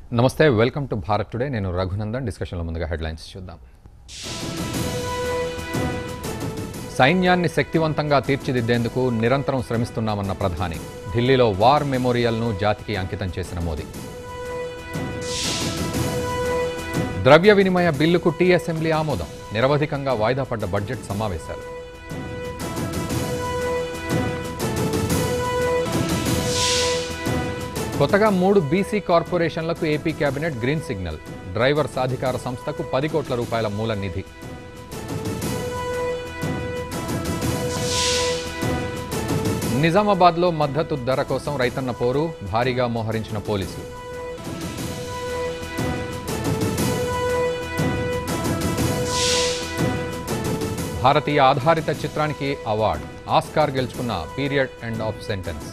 నమస్తే welcome to Bharat today నేను రఘునందన్ డిస్కషన్లో ముందుగా హెడ్లైన్స్ చూద్దాం సైన్యాన్ని శక్తివంతంగా తీర్చిదిద్దేందుకు నిరంతరం శ్రమిస్తున్నామన్న ప్రధాని ఢిల్లీలో వార్ మెమోరియల్ను జాతికి అంకితం చేసిన మోదీ ద్రవ్య వినిమయ బిల్లుకు టీ అసెంబ్లీ ఆమోదం నిరవధికంగా వాయిదా పడ్డ బడ్జెట్ సమావేశాలు కొత్తగా మూడు బీసీ కార్పొరేషన్లకు AP cabinet green signal driver సాధికార సంస్థకు పది కోట్ల రూపాయల మూల నిధి నిజామాబాద్లో మద్దతు ధర కోసం రైతన్న పోరు భారీగా మోహరించిన పోలీసులు భారతీయ ఆధారిత చిత్రానికి అవార్డు ఆస్కార్ గెలుచుకున్న period end of sentence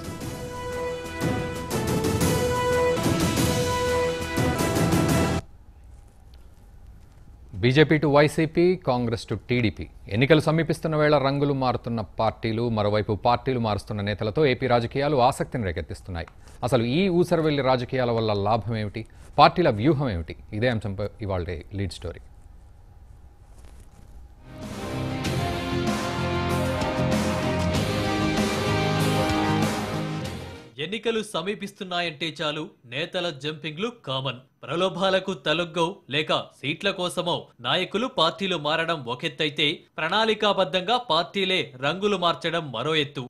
BJP to YCP Congress to TDP ఎన్నికలు సమీపిస్తున్న వేళ రంగులు మారుతున్న పార్టీలు మరోవైపు పార్టీలు మారుస్తున్న నేతలతో ఏపీ రాజకీయాలు ఆసక్తిని రేకెత్తిస్తున్నాయి అసలు ఈ ఊసరవెల్లి రాజకీయాల వల్ల లాభం ఏమిటి పార్టీల వ్యూహం ఏమిటి ఇదే అంశంపై ఇవాళ లీడ్ స్టోరీ ఎన్నికలు సమీపిస్తున్నాయంటే చాలు నేతల జంపింగ్లు కామన్ ప్రలోభాలకు తలొగ్గవు లేక సీట్ల కోసమో నాయకులు పార్టీలు మారడం ఒకెత్తైతే ప్రణాళికాబద్ధంగా పార్టీలే రంగులు మార్చడం మరో ఎత్తు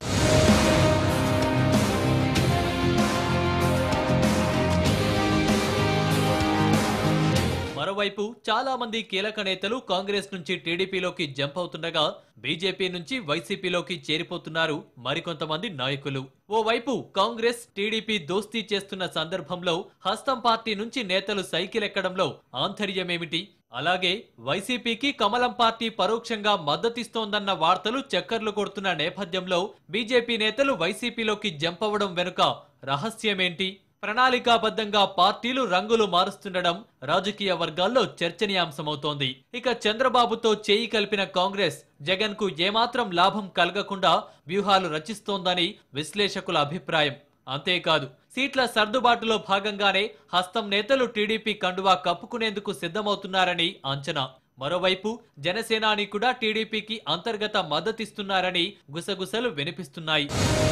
మరోవైపు చాలా మంది కీలక నేతలు కాంగ్రెస్ నుంచి టీడీపీలోకి జంప్ అవుతుండగా బీజేపీ నుంచి వైసీపీలోకి చేరిపోతున్నారు మరికొంతమంది నాయకులు ఓవైపు కాంగ్రెస్ టీడీపీ దోస్తీ చేస్తున్న సందర్భంలో హస్తం పార్టీ నుంచి నేతలు సైకిల్ ఎక్కడంలో ఆంతర్యమేమిటి అలాగే వైసీపీకి కమలం పార్టీ పరోక్షంగా మద్దతిస్తోందన్న వార్తలు చక్కర్లు కొడుతున్న నేపథ్యంలో బీజేపీ నేతలు వైసీపీలోకి జంప్ అవ్వడం వెనుక రహస్యమేంటి ప్రణాళికాబద్ధంగా పార్టీలు రంగులు మారుస్తుండడం రాజకీయ వర్గాల్లో చర్చనీయాంశమవుతోంది ఇక చంద్రబాబుతో చేయి కలిపిన కాంగ్రెస్ జగన్ కు ఏమాత్రం లాభం కలగకుండా వ్యూహాలు రచిస్తోందని విశ్లేషకుల అభిప్రాయం అంతేకాదు సీట్ల సర్దుబాటులో భాగంగానే హస్తం నేతలు టీడీపీ కండువా కప్పుకునేందుకు సిద్ధమవుతున్నారని అంచనా మరోవైపు జనసేనాని కూడా టీడీపీకి అంతర్గత మద్దతిస్తున్నారని గుసగుసలు వినిపిస్తున్నాయి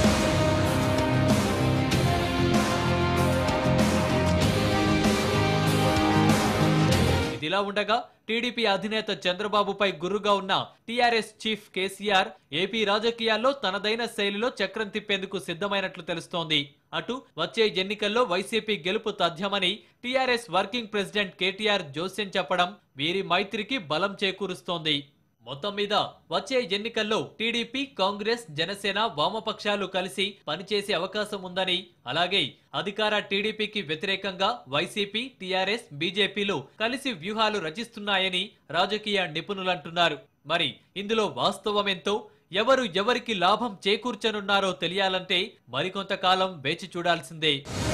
ఇదిలా ఉండగా టీడీపీ అధినేత చంద్రబాబుపై గుర్రుగా ఉన్న టీఆర్ఎస్ చీఫ్ కేసీఆర్ ఏపీ రాజకీయాల్లో తనదైన శైలిలో చక్రం తిప్పేందుకు సిద్ధమైనట్లు తెలుస్తోంది అటు వచ్చే ఎన్నికల్లో వైసీపీ గెలుపు తథ్యమని టీఆర్ఎస్ వర్కింగ్ ప్రెసిడెంట్ కేటీఆర్ జోస్యం చెప్పడం వీరి మైత్రికి బలం చేకూరుస్తోంది మొత్తం మీద వచ్చే ఎన్నికల్లో టీడీపీ కాంగ్రెస్ జనసేన వామపక్షాలు కలిసి పనిచేసే అవకాశం ఉందని అలాగే అధికార టీడీపీకి వ్యతిరేకంగా వైసీపీ టీఆర్ఎస్ బీజేపీలు కలిసి వ్యూహాలు రచిస్తున్నాయని రాజకీయ నిపుణులంటున్నారు మరి ఇందులో వాస్తవమెంతో ఎవరు ఎవరికి లాభం చేకూర్చనున్నారో తెలియాలంటే మరికొంతకాలం వేచి చూడాల్సిందే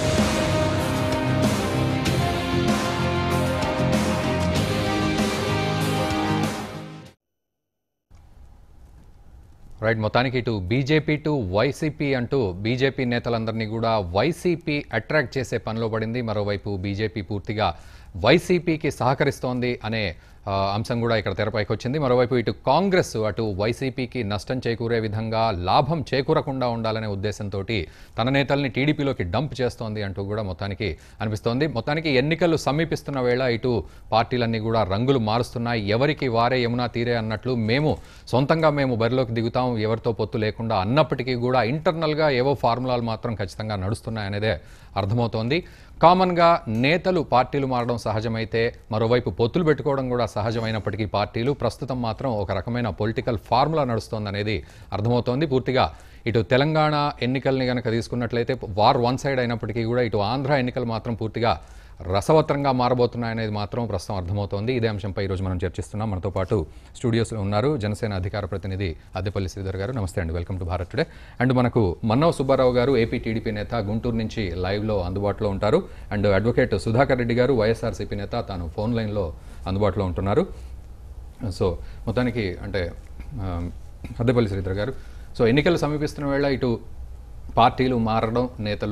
రైట్ మొత్తానికి ఇటు బీజేపీ టు వైసీపీ అంటూ బీజేపీ నేతలందరినీ కూడా వైసీపీ అట్రాక్ట్ చేసే పనిలో పడింది మరోవైపు బీజేపీ పూర్తిగా వైసీపీకి సహకరిస్తోంది అనే ఆ, అంశం కూడా ఇక్కడ తెరపైకి వచ్చింది మరోవైపు ఇటు కాంగ్రెస్ అటు వైసీపీకి నష్టం చేకూరే విధంగా లాభం చేకూరకుండా ఉండాలనే ఉద్దేశంతో తన నేతల్ని టీడీపీలోకి డంప్ చేస్తోంది అంటూ కూడా మొత్తానికి అనిపిస్తోంది మొత్తానికి ఎన్నికలు సమీపిస్తున్న వేళ ఇటు పార్టీలన్నీ కూడా రంగులు మారుస్తున్నాయి ఎవరికి వారే యమునా తీరే అన్నట్లు మేము సొంతంగా మేము బరిలోకి దిగుతాం ఎవరితో పొత్తు లేకుండా అన్నప్పటికీ కూడా ఇంటర్నల్గా ఏవో ఫార్ములాలు మాత్రం ఖచ్చితంగా నడుస్తున్నాయి అనేదే అర్థమవుతోంది కామన్గా నేతలు పార్టీలు మారడం సహజమైతే మరోవైపు పొత్తులు పెట్టుకోవడం కూడా సహజమైనప్పటికీ పార్టీలు ప్రస్తుతం మాత్రం ఒక రకమైన పొలిటికల్ ఫార్ములా నడుస్తోందనేది అర్థమవుతోంది పూర్తిగా ఇటు తెలంగాణ ఎన్నికల్ని కనుక తీసుకున్నట్లయితే వార్ వన్ సైడ్ అయినప్పటికీ కూడా ఇటు ఆంధ్ర ఎన్నికలు మాత్రం పూర్తిగా రసవత్రంగా మారబోతున్నాయనేది మాత్రం ప్రస్తుతం అర్థమవుతోంది ఇదే అంశంపై ఈరోజు మనం చర్చిస్తున్నాం మనతో పాటు స్టూడియోస్లో ఉన్నారు జనసేన అధికార ప్రతినిధి అద్దెపల్లి శ్రీధర్ గారు నమస్తే అండి welcome to Bharat today and మనకు మన్నవ సుబ్బారావు గారు ఏపీ టీడీపీ నేత గుంటూరు నుంచి లైవ్లో అందుబాటులో ఉంటారు and advocate Sudhakar Reddy garu YSRCP నేత తాను ఫోన్ లైన్లో అందుబాటులో ఉంటున్నారు సో మొత్తానికి అంటే ఆ, అద్దెపల్లి శ్రీధర్ గారు సో ఎన్నికలు సమీపిస్తున్న వేళ ఇటు పార్టీలు మారడం నేతలు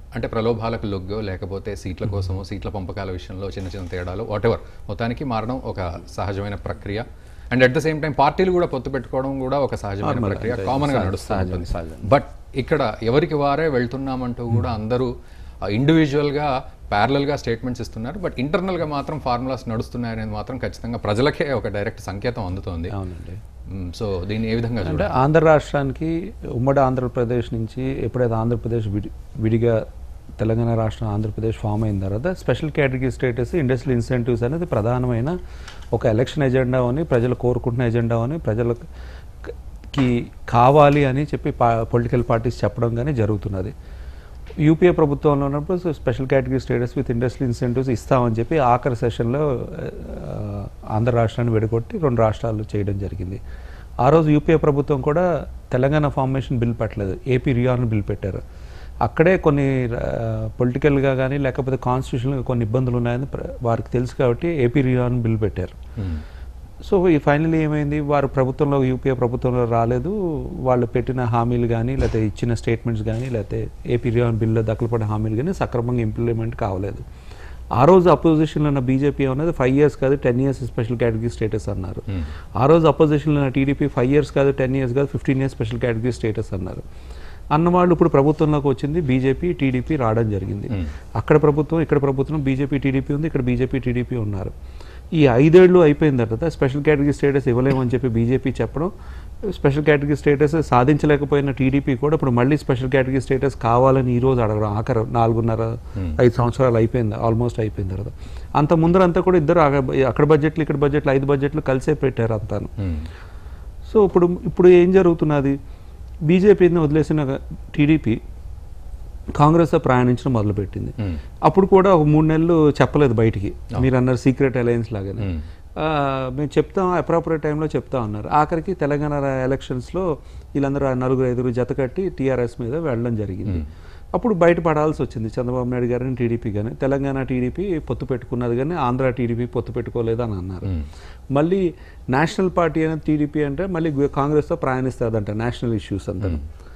అంటే ప్రలోభాలకు లొగ్గో లేకపోతే సీట్ల కోసమో సీట్ల పంపకాల విషయంలో చిన్న చిన్న తేడాలు వాటెవర్ మొత్తానికి మారడం ఒక సహజమైన ప్రక్రియ and at the same time పార్టీలు కూడా పొత్తు పెట్టుకోవడం కూడా ఒక సహజమైన ప్రక్రియ కామన్ గా నడుస్తుంది బట్ ఇక్కడ ఎవరికి వారే వెళ్తున్నామంటూ కూడా అందరూ ఇండివిజువల్ గా ప్యారలల్ గా స్టేట్మెంట్స్ ఇస్తున్నారు బట్ ఇంటర్నల్ గా మాత్రం ఫార్ములాస్ నడుస్తున్నాయనేది మాత్రం ఖచ్చితంగా ప్రజలకే ఒక డైరెక్ట్ సంకేతం అందుతోంది అవునండి సో దీన్ని ఏ విధంగా చూడాలి అంటే ఆంధ్ర రాష్ట్రానికి ఉమ్మడి ఆంధ్రప్రదేశ్ నుంచి ఎప్పుడైతే ఆంధ్రప్రదేశ్ విడి విడిగా తెలంగాణ రాష్ట్రం ఆంధ్రప్రదేశ్ ఫామ్ అయిన తర్వాత special category status industrial incentives అనేది ప్రధానమైన ఒక ఎలక్షన్ ఎజెండా అని ప్రజలు కోరుకుంటున్న ఎజెండా అని ప్రజలకి కావాలి అని చెప్పి పొలిటికల్ పార్టీస్ చెప్పడం కానీ జరుగుతున్నది యూపీఏ ప్రభుత్వంలో ఉన్నప్పుడు special category status with industrial incentives ఇస్తామని చెప్పి ఆఖరి సెషన్లో ఆ, ఆంధ్ర రాష్ట్రాన్ని విడగొట్టి రెండు రాష్ట్రాలు చేయడం జరిగింది ఆ రోజు యూపీఏ ప్రభుత్వం కూడా తెలంగాణ ఫార్మేషన్ బిల్ పెట్టలేదు ఏపీ రియాన్ బిల్ పెట్టారు అక్కడే కొన్ని పొలిటికల్గా కానీ లేకపోతే కాన్స్టిట్యూషన్గా కొన్ని ఇబ్బందులు ఉన్నాయని ప్ర- వారికి తెలుసు కాబట్టి ఏపీ రియాన్ బిల్ పెట్టారు మ్మ్. సో ఈ ఫైనల్లీ ఏమైంది వారు ప్రభుత్వంలో యూపీఏ ప్రభుత్వంలో రాలేదు వాళ్ళు పెట్టిన హామీలు కానీ లేకపోతే ఇచ్చిన స్టేట్మెంట్స్ కానీ లేకపోతే ఏపీ రియాన్ బిల్లో దఖలుపడిన హామీలు కానీ సక్రమంగా ఇంప్లిమెంట్ కావలేదు ఆ రోజు అపోజిషన్లో ఉన్న బీజేపీ అనేది ఫైవ్ ఇయర్స్ కాదు ten years special category status అన్నారు ఆ రోజు అపోజిషన్లో ఉన్న టీడీపీ ఫైవ్ ఇయర్స్ కాదు టెన్ ఇయర్స్ కాదు fifteen years special category status అన్నారు అన్నవాళ్ళు ఇప్పుడు ప్రభుత్వంలోకి వచ్చింది బీజేపీ టీడీపీ రావడం జరిగింది అక్కడ ప్రభుత్వం ఇక్కడ ప్రభుత్వం బీజేపీ టీడీపీ ఉంది ఇక్కడ బీజేపీ టీడీపీ ఉన్నారు ఈ ఐదేళ్లు అయిపోయిన తర్వాత స్పెషల్ కేటగిరీ స్టేటస్ ఇవ్వలేమని చెప్పి బీజేపీ చెప్పడం స్పెషల్ కేటగిరీ స్టేటస్ సాధించలేకపోయిన టీడీపీ కూడా ఇప్పుడు మళ్ళీ స్పెషల్ కేటగిరీ స్టేటస్ కావాలని ఈ రోజు అడగడం ఆఖరు నాలుగున్నర ఐదు సంవత్సరాలు అయిపోయింది ఆల్మోస్ట్ అయిపోయిన తర్వాత అంత ముందరంతా కూడా ఇద్దరు అక్కడ- అక్కడ బడ్జెట్లు ఇక్కడ బడ్జెట్లు ఐదు బడ్జెట్లు కలిసే పెట్టారు అంతాను మ్మ్. సో ఇప్పుడు ఇప్పుడు ఏం జరుగుతున్నది బీజేపీని వదిలేసిన టీడీపీ కాంగ్రెస్తో ప్రయాణించడం మొదలుపెట్టింది మ్మ్. అప్పుడు కూడా ఒక మూడు నెలలు చెప్పలేదు బయటికి మీరు అన్నారు సీక్రెట్ అలయన్స్ లాగానే మ్మ్. ఆ, మేము చెప్తాం అప్రాపరేట్ టైంలో చెప్తా ఉన్నారు ఆఖరికి తెలంగాణ ఎలక్షన్స్లో వీళ్ళందరూ ఆ నలుగురు ఐదుగురు జత కట్టి టీఆర్ఎస్ మీద వెళ్ళడం జరిగింది అప్పుడు బయటపడాల్సి వచ్చింది చంద్రబాబు నాయుడు గారిని టీడీపీ కానీ తెలంగాణ టీడీపీ పొత్తు పెట్టుకున్నది కానీ ఆంధ్ర టీడీపీ పొత్తు పెట్టుకోలేదు అని అన్నారు మళ్ళీ నేషనల్ పార్టీ అనేది టీడీపీ అంటే మళ్ళీ గు- కాంగ్రెస్తో ప్రయాణిస్తుందంట నేషనల్ ఇష్యూస్ అంతా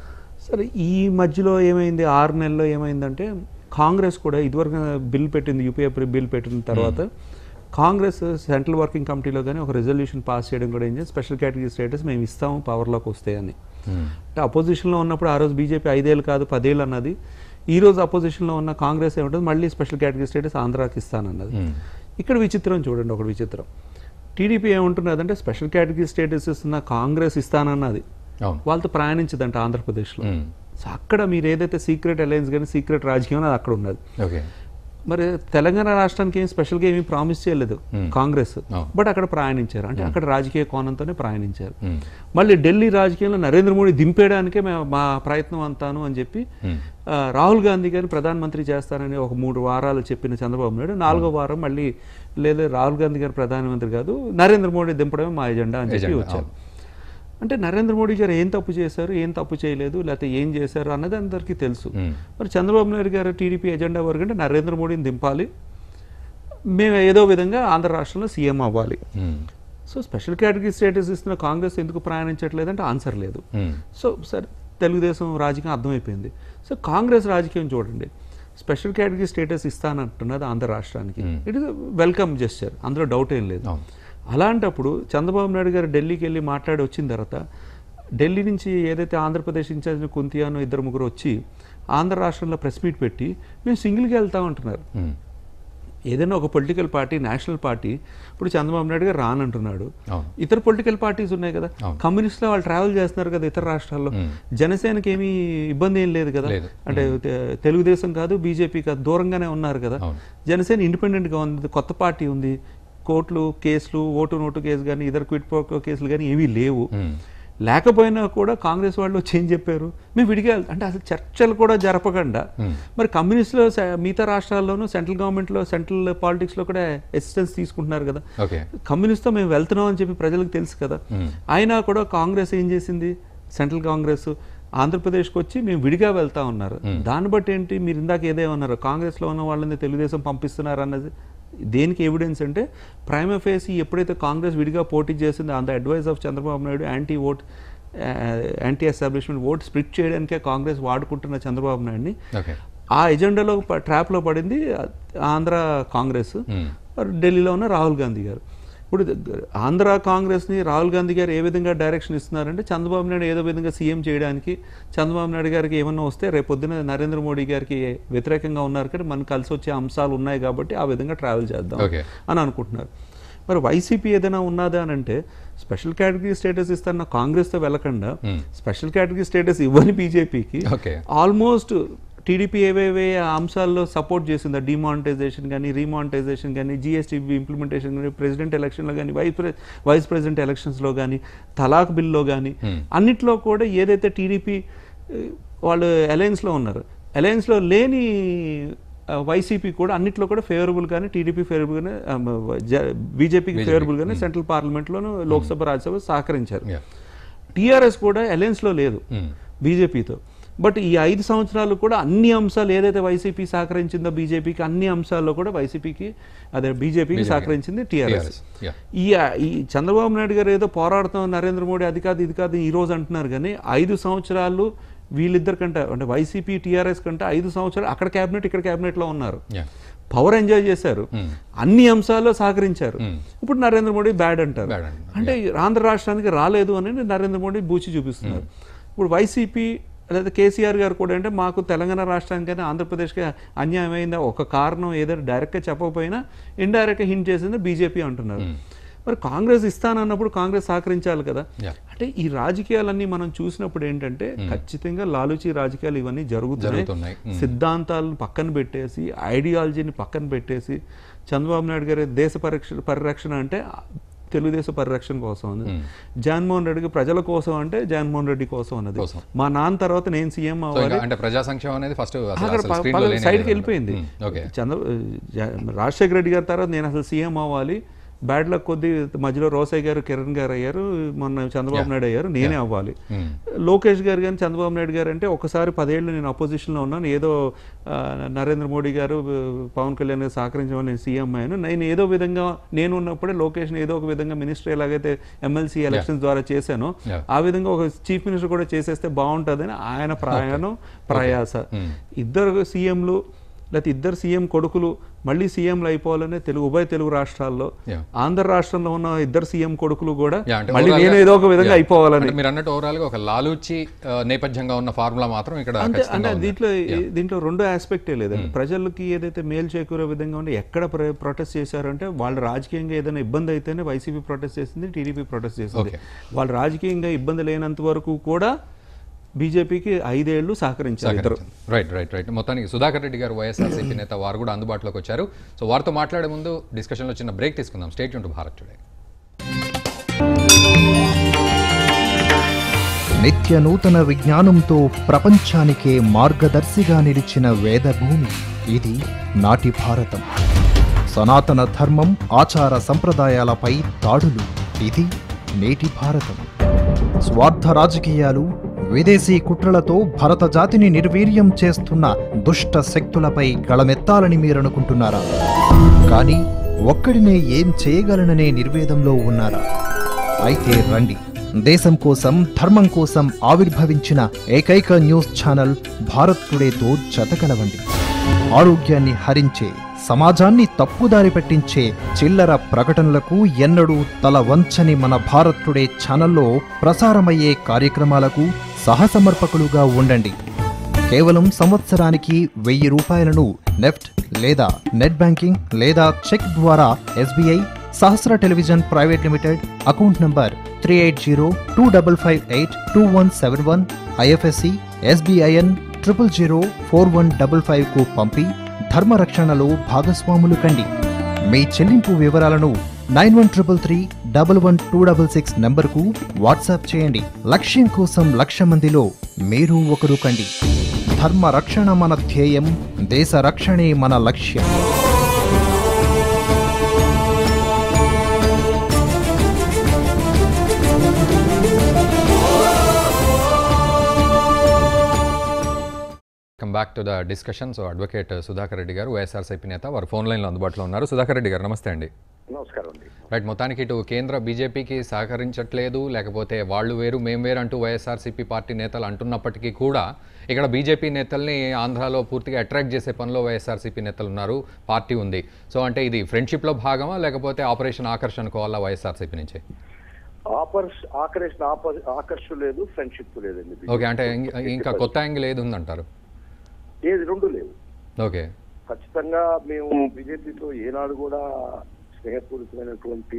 సరే ఈ మధ్యలో ఏమైంది ఆరు నెలల్లో ఏమైందంటే కాంగ్రెస్ కూడా ఇదివరకు బిల్ పెట్టింది యూపీఏ బిల్ పెట్టిన తర్వాత కాంగ్రెస్ సెంట్రల్ వర్కింగ్ కమిటీలో కానీ ఒక రెజల్యూషన్ పాస్ చేయడం కూడా ఏం చేసి స్పెషల్ కేటగిరీ స్టేటస్ మేము ఇస్తాము పవర్లోకి వస్తే అని మ్మ్. అంటే అపోజిషన్లో ఉన్నప్పుడు ఆ రోజు బీజేపీ ఐదేళ్ళు కాదు పదేళ్ళు అన్నది ఈ రోజు అపోజిషన్లో ఉన్న కాంగ్రెస్ ఏమంటుంది మళ్ళీ స్పెషల్ కేటగిరీ స్టేటస్ ఆంధ్రాకి ఇస్తానన్నది మ్మ్. ఇక్కడ విచిత్రం చూడండి ఒకటి విచిత్రం టీడీపీ ఏమంటున్నదంటే స్పెషల్ కేటగిరీ స్టేటస్ ఇస్తున్న కాంగ్రెస్ ఇస్తానన్నది అవును వాళ్ళతో ప్రయాణించదంట ఆంధ్రప్రదేశ్లో మ్మ్. సో అక్కడ మీరు ఏదైతే సీక్రెట్ అలయన్స్ కానీ సీక్రెట్ రాజకీయం అది అక్కడ ఉన్నది ఓకే మరి తెలంగాణ రాష్ట్రానికి ఏం స్పెషల్గా ఏమీ ప్రామిస్ చేయలేదు కాంగ్రెస్ అవును. బట్ అక్కడ ప్రయాణించారు అంటే అక్కడ రాజకీయ కోణంతోనే ప్రయాణించారు మ్మ్. మళ్ళీ ఢిల్లీ రాజకీయంలో నరేంద్ర మోడీ దింపేయడానికే మేము మా ప్రయత్నం అంతాను అని చెప్పి మ్మ్. ఆ, రాహుల్ గాంధీ గారిని ప్రధానమంత్రి చేస్తానని ఒక మూడు వారాలు చెప్పిన చంద్రబాబు నాయుడు నాలుగో వారం మళ్ళీ లేదు రాహుల్ గాంధీ గారు ప్రధానమంత్రి కాదు నరేంద్ర మోడీ దింపడమే మా ఎజెండా అని చెప్పి ఎజెండా, వచ్చారు అంటే నరేంద్ర మోడీ గారు ఏం తప్పు చేశారు ఏం తప్పు చేయలేదు లేకపోతే ఏం చేశారు అన్నది అందరికీ తెలుసు మ్మ్. మరి చంద్రబాబు నాయుడు గారు టీడీపీ ఎజెండా వరకు అంటే నరేంద్ర మోడీని దింపాలి మేము ఏదో విధంగా ఆంధ్ర రాష్ట్రంలో సీఎం అవ్వాలి మ్మ్. సో స్పెషల్ కేటగిరీ స్టేటస్ ఇస్తున్న కాంగ్రెస్ ఎందుకు ప్రయాణించట్లేదంటే ఆన్సర్ లేదు మ్మ్. సో సరే తెలుగుదేశం రాజకీయం అర్థమైపోయింది సో కాంగ్రెస్ రాజకీయం చూడండి స్పెషల్ కేటగిరీ స్టేటస్ ఇస్తానంటున్నది ఆంధ్ర రాష్ట్రానికి ఇట్ ఇస్ వెల్కమ్ జెస్చర్ అందులో డౌట్ ఏం లేదు అవును. అలాంటప్పుడు చంద్రబాబు నాయుడు గారు ఢిల్లీకి వెళ్ళి మాట్లాడి వచ్చిన తర్వాత ఢిల్లీ నుంచి ఏదైతే ఆంధ్రప్రదేశ్ ఇన్ఛార్జ్ కుంతియాను ఇద్దరు ముగ్గురు వచ్చి ఆంధ్ర రాష్ట్రంలో ప్రెస్ మీట్ పెట్టి మేము సింగిల్గా వెళ్తామంటున్నారు మ్మ్. ఏదైనా ఒక పొలిటికల్ పార్టీ నేషనల్ పార్టీ ఇప్పుడు చంద్రబాబు నాయుడు గారు రానంటున్నాడు అవును. ఇతర పొలిటికల్ పార్టీస్ ఉన్నాయి కదా అవును. కమ్యూనిస్ట్లో వాళ్ళు ట్రావెల్ చేస్తున్నారు కదా ఇతర రాష్ట్రాల్లో మ్మ్. జనసేనకి ఏమీ ఇబ్బంది ఏం లేదు కదా లేదు. అంటే తె- తెలుగుదేశం కాదు బీజేపీ కాదు దూరంగానే ఉన్నారు కదా అవును. జనసేన ఇండిపెండెంట్గా ఉంది కొత్త పార్టీ ఉంది కోర్టులు కేసులు ఓటు నోటు కేసు కానీ ఇతర క్విట్ ప్రోకో కేసులు కానీ ఏమీ లేవు మ్మ్. లేకపోయినా కూడా కాంగ్రెస్ వాళ్ళు వచ్చి ఏం చెప్పారు మేము విడిగా వెళ్తాం. అంటే అసలు చర్చలు కూడా జరపకుండా మ్మ్. మరి కమ్యూనిస్టులో స- మిగతా రాష్ట్రాల్లోనూ సెంట్రల్ గవర్నమెంట్లో సెంట్రల్ పాలిటిక్స్లో కూడా అసిస్టెన్స్ తీసుకుంటున్నారు కదా ఓకే కమ్యూనిస్ట్తో మేము వెళ్తున్నాం అని చెప్పి ప్రజలకు తెలుసు కదా మ్మ్. అయినా కూడా కాంగ్రెస్ ఏం చేసింది సెంట్రల్ కాంగ్రెస్ ఆంధ్రప్రదేశ్కి వచ్చి మేము విడిగా వెళ్తా ఉన్నారు దాన్ని బట్టి ఏంటి మీరు ఇందాక ఏదేమన్నారు కాంగ్రెస్లో ఉన్న వాళ్ళని తెలుగుదేశం పంపిస్తున్నారు అన్నది దేనికి ఎవిడెన్స్ అంటే ప్రైమ్ ఫేసి ఎప్పుడైతే కాంగ్రెస్ విడిగా పోటీ చేసిందో on the advice of Chandrababu Naidu anti vote anti establishment vote split చేయడానికే కాంగ్రెస్ వాడుకుంటున్న చంద్రబాబు నాయుడిని ఓకే ఆ ఎజెండాలో ప- ట్రాప్లో పడింది ఆంధ్ర కాంగ్రెస్ మరి ఢిల్లీలో ఉన్న రాహుల్ గాంధీ గారు ఇప్పుడు ద- ఆంధ్ర కాంగ్రెస్ని రాహుల్ గాంధీ గారు ఏ విధంగా డైరెక్షన్ ఇస్తున్నారంటే చంద్రబాబు నాయుడు ఏదో విధంగా సీఎం చేయడానికి చంద్రబాబు నాయుడు గారికి ఏమన్నా వస్తే రేపొద్దున నరేంద్ర మోడీ గారికి వ్యతిరేకంగా ఉన్నారు కానీ మనకు కలిసి వచ్చే అంశాలు ఉన్నాయి కాబట్టి ఆ విధంగా ట్రావెల్ చేద్దాం Okay. అని అనుకుంటున్నారు మరి వైసీపీ ఏదైనా ఉన్నదా అని అంటే స్పెషల్ కేటగిరీ స్టేటస్ ఇస్తారన్న కాంగ్రెస్తో వెళ్ళకుండా స్పెషల్ కేటగిరీ స్టేటస్ ఇవ్వని బీజేపీకి ఓకే ఆల్మోస్ట్ టీడీపీ ఏవేవే అంశాల్లో సపోర్ట్ చేసిందో డిమానిటైజేషన్ కానీ రీమానిటైజేషన్ కానీ జిఎస్టీ ఇంప్లిమెంటేషన్ కానీ ప్రెసిడెంట్ ఎలక్షన్లో కానీ వైస్ ప్రె వైస్ ప్రెసిడెంట్ ఎలక్షన్స్లో కానీ తలాక్ బిల్లో కానీ అన్నిట్లో కూడా ఏదైతే టీడీపీ వాళ్ళు అలయన్స్లో ఉన్నారు అలయన్స్లో లేని వైసీపీ కూడా అన్నిట్లో కూడా ఫేవరబుల్ గానే టీడీపీ ఫేవరబుల్ గానే బీజేపీకి ఫేవరబుల్ గానే సెంట్రల్ పార్లమెంట్లోను లోక్సభ రాజ్యసభ సహకరించారు Yeah. టీఆర్ఎస్ కూడా అలయన్స్లో లేదు బీజేపీతో బట్ ఈ ఐదు సంవత్సరాలు కూడా అన్ని అంశాలు ఏదైతే వైసీపీ సహకరించిందో బీజేపీకి అన్ని అంశాల్లో కూడా వైసీపీకి అదే బీజేపీకి సహకరించింది టీఆర్ఎస్ TRS, yeah. ఈ ఈ చంద్రబాబు నాయుడు గారు ఏదో పోరాడుతాం నరేంద్ర మోడీ అది కాదు ఇది కాదు ఈ రోజు అంటున్నారు కానీ ఐదు సంవత్సరాలు వీళ్ళిద్దరి కంటే అంటే వైసీపీ టీఆర్ఎస్ కంటే ఐదు సంవత్సరాలు అక్కడ క్యాబినెట్ ఇక్కడ క్యాబినెట్లో ఉన్నారు Yeah. పవర్ ఎంజాయ్ చేశారు అన్ని అంశాల్లో సహకరించారు ఇప్పుడు నరేంద్ర మోడీ బ్యాడ్ అంటారు Bad అంటారు. అంటే ఆంధ్ర రాష్ట్రానికి రాలేదు అని నరేంద్ర మోడీ బూచి చూపిస్తున్నారు ఇప్పుడు వైసీపీ లేదా కేసీఆర్ గారు కూడా అంటే మాకు తెలంగాణ రాష్ట్రానికైనా ఆంధ్రప్రదేశ్కి అన్యాయం అయిందా ఒక కారణం ఏదైనా డైరెక్ట్గా చెప్పకపోయినా ఇండైరెక్ట్గా హింట్ చేసింది బీజేపీ అంటున్నారు మరి కాంగ్రెస్ ఇస్తానన్నప్పుడు కాంగ్రెస్ సహకరించాలి కదా Yeah. అంటే ఈ రాజకీయాలన్నీ మనం చూసినప్పుడు ఏంటంటే ఖచ్చితంగా లాలూచి రాజకీయాలు ఇవన్నీ జరుగుతున్నాయి జరుగుతున్నాయి. సిద్ధాంతాలను పక్కన పెట్టేసి ఐడియాలజీని పక్కన పెట్టేసి చంద్రబాబు నాయుడు గారి దేశ పరిరక్షణ పరిరక్షణ అంటే తెలుగుదేశం పరిరక్షణ కోసం అన్నది జగన్మోహన్ రెడ్డికి ప్రజల కోసం అంటే జగన్మోహన్ రెడ్డి కోసం అన్నది కోసం. మా నాన్న తర్వాత నేను సీఎం సో అవ్వాలి ఇంకా అంటే ప్రజా సంక్షేమం అనేది ఫస్ట్ అక్కడ ప- పద- సైడ్కి వెళ్ళిపోయింది ఓకే చంద్ర జ- రాజశేఖర రెడ్డి గారి తర్వాత నేను అసలు సీఎం అవ్వాలి బ్యాడ్ లక్ కొద్ది మధ్యలో రోసయ్య గారు కిరణ్ గారు అయ్యారు మొన్న చంద్రబాబు నాయుడు అయ్యారు నేనే అవ్వాలి లోకేష్ గారు కానీ చంద్రబాబు నాయుడు గారు అంటే ఒకసారి పదేళ్ళు నేను అపోజిషన్లో ఉన్నాను ఏదో ఆ, నరేంద్ర మోడీ గారు ఆ, పవన్ కళ్యాణ్ గారు సహకరించమని నేను సీఎం అయ్యాను నేను ఏదో విధంగా నేను ఉన్నప్పుడే లోకేష్ని ఏదో ఒక విధంగా మినిస్టర్ ఎలాగైతే ఎమ్మెల్సీ ఎలక్షన్స్ ద్వారా చేశానో Yeah. ఆ విధంగా ఒక చీఫ్ మినిస్టర్ కూడా చేసేస్తే బాగుంటుందని ఆయన ప్రయాణం ప్రయాస ఇద్దరు సీఎంలు లేకపోతే ఇద్దరు సీఎం కొడుకులు మళ్ళీ సీఎంలు అయిపోవాలనే తెలుగు ఉభయ తెలుగు రాష్ట్రాల్లో Yeah. ఆంధ్ర రాష్ట్రంలో ఉన్న ఇద్దరు సీఎం కొడుకులు కూడా యా, అంటే మళ్ళీ overall నేను గా- ఏదో ఒక విధంగా యా, అయిపోవాలని అంటే మీరు అన్నట్టు ఓవరాల్ గా ఒక లాలూచి ఆ, నేపథ్యంగా ఉన్న ఫార్ములా మాత్రం ఇక్కడ అంటే ఖచ్చితంగా అంటే ఉంది. దీంట్లో దీంట్లో రెండో ఆస్పెక్టే లేదండి ప్రజలకి ఏదైతే మేలు చేకూరే విధంగా ఉంటే ఎక్కడ ప్రొటెస్ట్ చేశారంటే వాళ్ళు రాజకీయంగా ఏదైనా ఇబ్బంది అయితేనే వైసీపీ ప్రొటెస్ట్ చేసింది టీడీపీ ప్రొటెస్ట్ చేసింది Okay. వాళ్ళు రాజకీయంగా ఇబ్బంది లేనంత వరకు కూడా బీజేపీకి ఐదేళ్లు సహకరించారు ఇద్దరు రైట్ రైట్ రైట్ మొత్తానికి సుధాకర్ రెడ్డి గారు వైఎస్ఆర్సీపీ నేత వారు కూడా అందుబాటులోకి వచ్చారు సో వారితో మాట్లాడే ముందు డిస్కషన్లో చిన్న బ్రేక్ తీసుకుందాం స్టేట్ టు భారత్ టుడే నిత్య నూతన విజ్ఞానంతో ప్రపంచానికే మార్గదర్శిగా నిలిచిన వేదభూమి ఇది నాటి భారతం సనాతన ధర్మం ఆచార సంప్రదాయాలపై దాడులు ఇది నేటి భారతం స్వార్థ రాజకీయాలు విదేశీ కుట్రలతో భరత జాతిని నిర్వీర్యం చేస్తున్న దుష్ట శక్తులపై గళమెత్తాలని మీరనుకుంటున్నారా కానీ ఒక్కడినే ఏం చేయగలననే నిర్వేదంలో ఉన్నారా అయితే రండి దేశం కోసం ధర్మం కోసం ఆవిర్భవించిన ఏకైక న్యూస్ ఛానల్ భారత్ టుడేతో జతకలవండి ఆరోగ్యాన్ని హరించే సమాజాన్ని తప్పుదారి పట్టించే చిల్లర ప్రకటనలకు ఎన్నడూ తల వంచని మన భారత్ టుడే ఛానల్లో ప్రసారమయ్యే కార్యక్రమాలకు సహసమర్పకులుగా ఉండండి కేవలం సంవత్సరానికి వెయ్యి రూపాయలను నెఫ్ట్ లేదా నెట్ బ్యాంకింగ్ లేదా చెక్ ద్వారా SBI Sahasra television private limited account number three eight zero two double five eight two one seven one IFSC SBIN triple zero four one double ఫైవ్కు పంపి ధర్మరక్షణలో భాగస్వాములు కండి మీ చెల్లింపు వివరాలను nine one triple three double one two double six నంబర్కు WhatsApp చేయండి లక్ష్యం కోసం లక్ష మందిలో మీరు ఒకరు కండి ధర్మ రక్షణ మన ధ్యేయం దేశ రక్షణే మన లక్ష్యం come back to the discussion so advocate Sudhakar Reddy garu YSRCP నేత వారు ఫోన్ లైన్లో అందుబాటులో ఉన్నారు సుధాకర్ రెడ్డి గారు నమస్తే అండి నమస్కారం అండి రైట్ మొత్తానికి ఇటు కేంద్ర బీజేపీకి సహకరించట్లేదు లేకపోతే వాళ్ళు వేరు మేం వేరు అంటూ వైఎస్ఆర్సీపీ పార్టీ నేతలు అంటున్నప్పటికీ కూడా ఇక్కడ బీజేపీ నేతల్ని ఆంధ్రాలో పూర్తిగా అట్రాక్ట్ చేసే పనిలో వైఎస్ఆర్సీపీ నేతలు ఉన్నారు పార్టీ ఉంది సో అంటే ఇది ఫ్రెండ్షిప్లో భాగమా లేకపోతే ఆపరేషన్ ఆకర్షణ అనుకోవాలా వైఎస్ఆర్సీపీ నుంచి ఆపర్ష్ ఆకర్షణ ఆప- ఆకర్షణ లేదు ఫ్రెండ్షిప్ లేదండి ఓకే అంటే ఇం- ఇంకా కొత్త యాంగిల్ ఏది ఉందంటారు ఏది రెండు లేవు ఓకే ఖచ్చితంగా మేము బీజేపీతో ఏనాడు కూడా స్నేహపూరితమైనటువంటి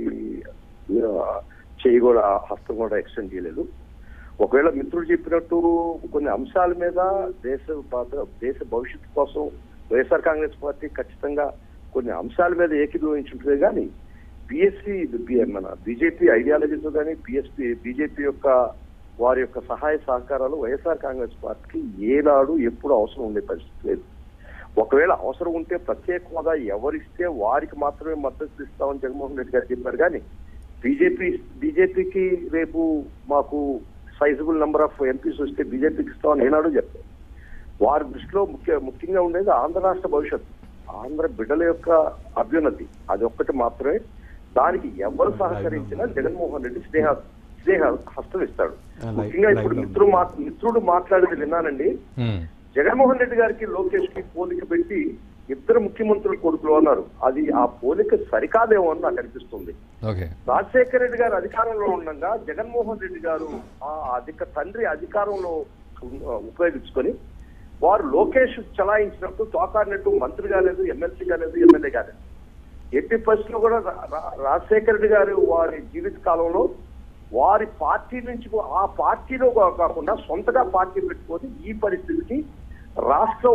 ఆ, చేయి కూడా హస్తం కూడా ఎక్స్టెండ్ చేయలేదు ఒకవేళ మిత్రుడు చెప్పినట్టు కొన్ని అంశాల మీద దేశ భద్ర- దేశ భవిష్యత్తు కోసం వైఎస్ఆర్ కాంగ్రెస్ పార్టీ ఖచ్చితంగా కొన్ని అంశాల మీద ఏకీభవించుంటుంది కానీ బిఎస్పీ మన బీజేపీ ఐడియాలజీతో కానీ బిఎస్పీ బీజేపీ యొక్క వారి యొక్క సహాయ సహకారాలు వైఎస్ఆర్ కాంగ్రెస్ పార్టీకి ఏనాడు ఎప్పుడు అవసరం ఉండే పరిస్థితి లేదు ఒకవేళ అవసరం ఉంటే ప్రత్యేక హోదా ఎవరిస్తే వారికి మాత్రమే మద్దతు ఇస్తామని జగన్మోహన్ రెడ్డి గారు చెప్పారు కానీ బీజేపీ బీజేపీకి రేపు మాకు సైజబుల్ నెంబర్ ఆఫ్ ఎంపీస్ వస్తే బీజేపీకి ఇస్తామని ఏనాడు చెప్పారు వారి దృష్టిలో ముఖ్య ముఖ్యంగా ఉండేది ఆంధ్ర రాష్ట్ర భవిష్యత్తు ఆంధ్ర బిడ్డల యొక్క అభ్యున్నతి అది ఒక్కటి మాత్రమే దానికి ఎవరు సహకరించినా జగన్మోహన్ రెడ్డి స్నేహ స్నేహ హస్తం ఇస్తాడు లైక్- ముఖ్యంగా ఇప్పుడు లైక్ మిత్రుడు మా మిత్రుడు మాట్లాడేది విన్నానండి హ్మ్. జగన్మోహన్ రెడ్డి గారికి లోకేష్ కి పోలిక పెట్టి ఇద్దరు ముఖ్యమంత్రుల కొడుకులు అన్నారు అది ఆ పోలిక సరికాదేమో అని నాకు అనిపిస్తుంది ఓకే రాజశేఖర రెడ్డి గారు అధికారంలో ఉండగా జగన్మోహన్ రెడ్డి గారు ఆ అధిక తండ్రి అధికారంలో ఉ- ఉపయోగించుకొని వారు లోకేష్ చలాయించినట్టు తోకాడినట్టు మంత్రి కాలేదు ఎమ్మెల్సీ కాలేదు ఎమ్మెల్యే కాలేదు ఎట్టి పరిస్థితుల్లో కూడా రా- రా- రాజశేఖర రెడ్డి గారు వారి జీవిత కాలంలో వారి పార్టీ నుంచి కూ- ఆ పార్టీలో కా- కాకుండా సొంతగా పార్టీ పెట్టుకొని ఈ పరిస్థితికి రాష్ట్రం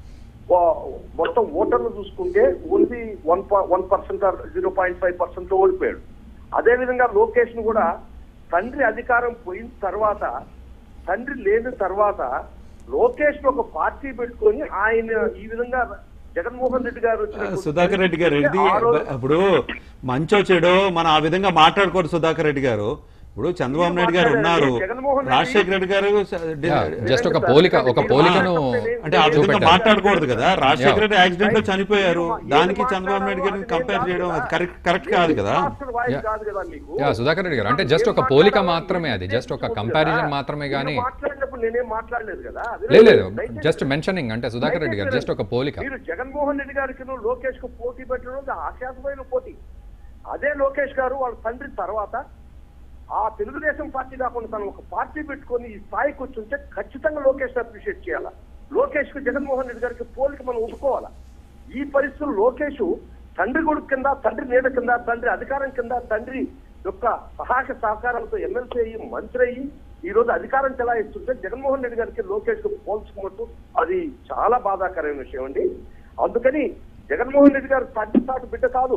వా- మొత్తం ఓటర్లు చూసుకుంటే only one one percent zero point five percent లో ఓడిపోయాడు అదే విధంగా లోకేష్ ను కూడా తండ్రి అధికారం పోయిన తర్వాత తండ్రి లేని తర్వాత లోకేష్ ను ఒక పార్టీ పెట్టుకొని ఆయన ఈ విధంగా జగన్మోహన్ రెడ్డి గారు వచ్చిన సుధాకర్ రెడ్డి గారు ఇది ఆ రోజు- ఇప్పుడు మంచో చెడో మనం ఆ విధంగా మాట్లాడుకోరు సుధాకర్ రెడ్డి గారు ఇప్పుడు చంద్రబాబు నాయుడు గారు ఉన్నారు జగన్మోహన్ రెడ్డి- రాజశేఖర రెడ్డి గారు జస్ట్ ఒక పోలిక ఒక పోలికను అంటే ఆ విధంగా చూపెట్టారు. మాట్లాడకూడదు కదా రాజశేఖర రెడ్డి యాక్సిడెంట్ లో చనిపోయారు ఏది దానికి మాట్లాడాలో చంద్రబాబు నాయుడు గారిని అది కంపేర్ కాదు చేయడం కదా. అది కరెక్ట్ కరెక్ట్ కాదు కదా మాస్టర్ వాయిస్ యా. కాదు కదా మీకు. యా సుధాకర్ రెడ్డి గారు అంటే జస్ట్ ఒక ఏం పోలిక మాట్లాడాలో మాత్రమే అది మీకు జస్ట్ ఒక తెలుసుకోవచ్చు కంపారిజన్ కదా. మాత్రమే మీరు కానీ మాట్లాడినప్పుడు నేనేం మాట్లాడలేదు కదా లేదు లేదు దయచేసి- జస్ట్ మెన్షనింగ్ అంటే సుధాకర్ రెడ్డి గారు జస్ట్ ఒక పోలిక మీరు జగన్మోహన్ రెడ్డి గారికి లోకేష్ కు పోటీ పెట్టడం అది ఆశాసమైన పోటీ అదే లోకేష్ గారు వాళ్ళ తండ్రి తర్వాత ఆ తెలుగుదేశం పార్టీ కాకుండా తను ఒక పార్టీ పెట్టుకొని ఈ స్థాయికి వచ్చుంటే ఖచ్చితంగా లోకేష్ అప్రిషియేట్ చేయాలా లోకేష్ కు జగన్మోహన్ రెడ్డి గారికి పోలిక మనం ఒప్పుకోవాలా ఈ పరిస్థితుల్లో లోకేష్ తండ్రి కొడుకు కింద తండ్రి నీడ కింద తండ్రి అధికారం కింద తండ్రి యొక్క సహాయ సహకారాలతో ఎమ్మెల్సీ అయ్యి మంత్రి అయ్యి ఈ రోజు అధికారం చెలాయిస్తుంటే జగన్మోహన్ రెడ్డి గారికి లోకేష్ కు పోల్చుకున్నట్టు అది చాలా బాధాకరమైన విషయం అండి అందుకని జగన్మోహన్ రెడ్డి గారు తండ్రి తాటు బిడ్డ కాదు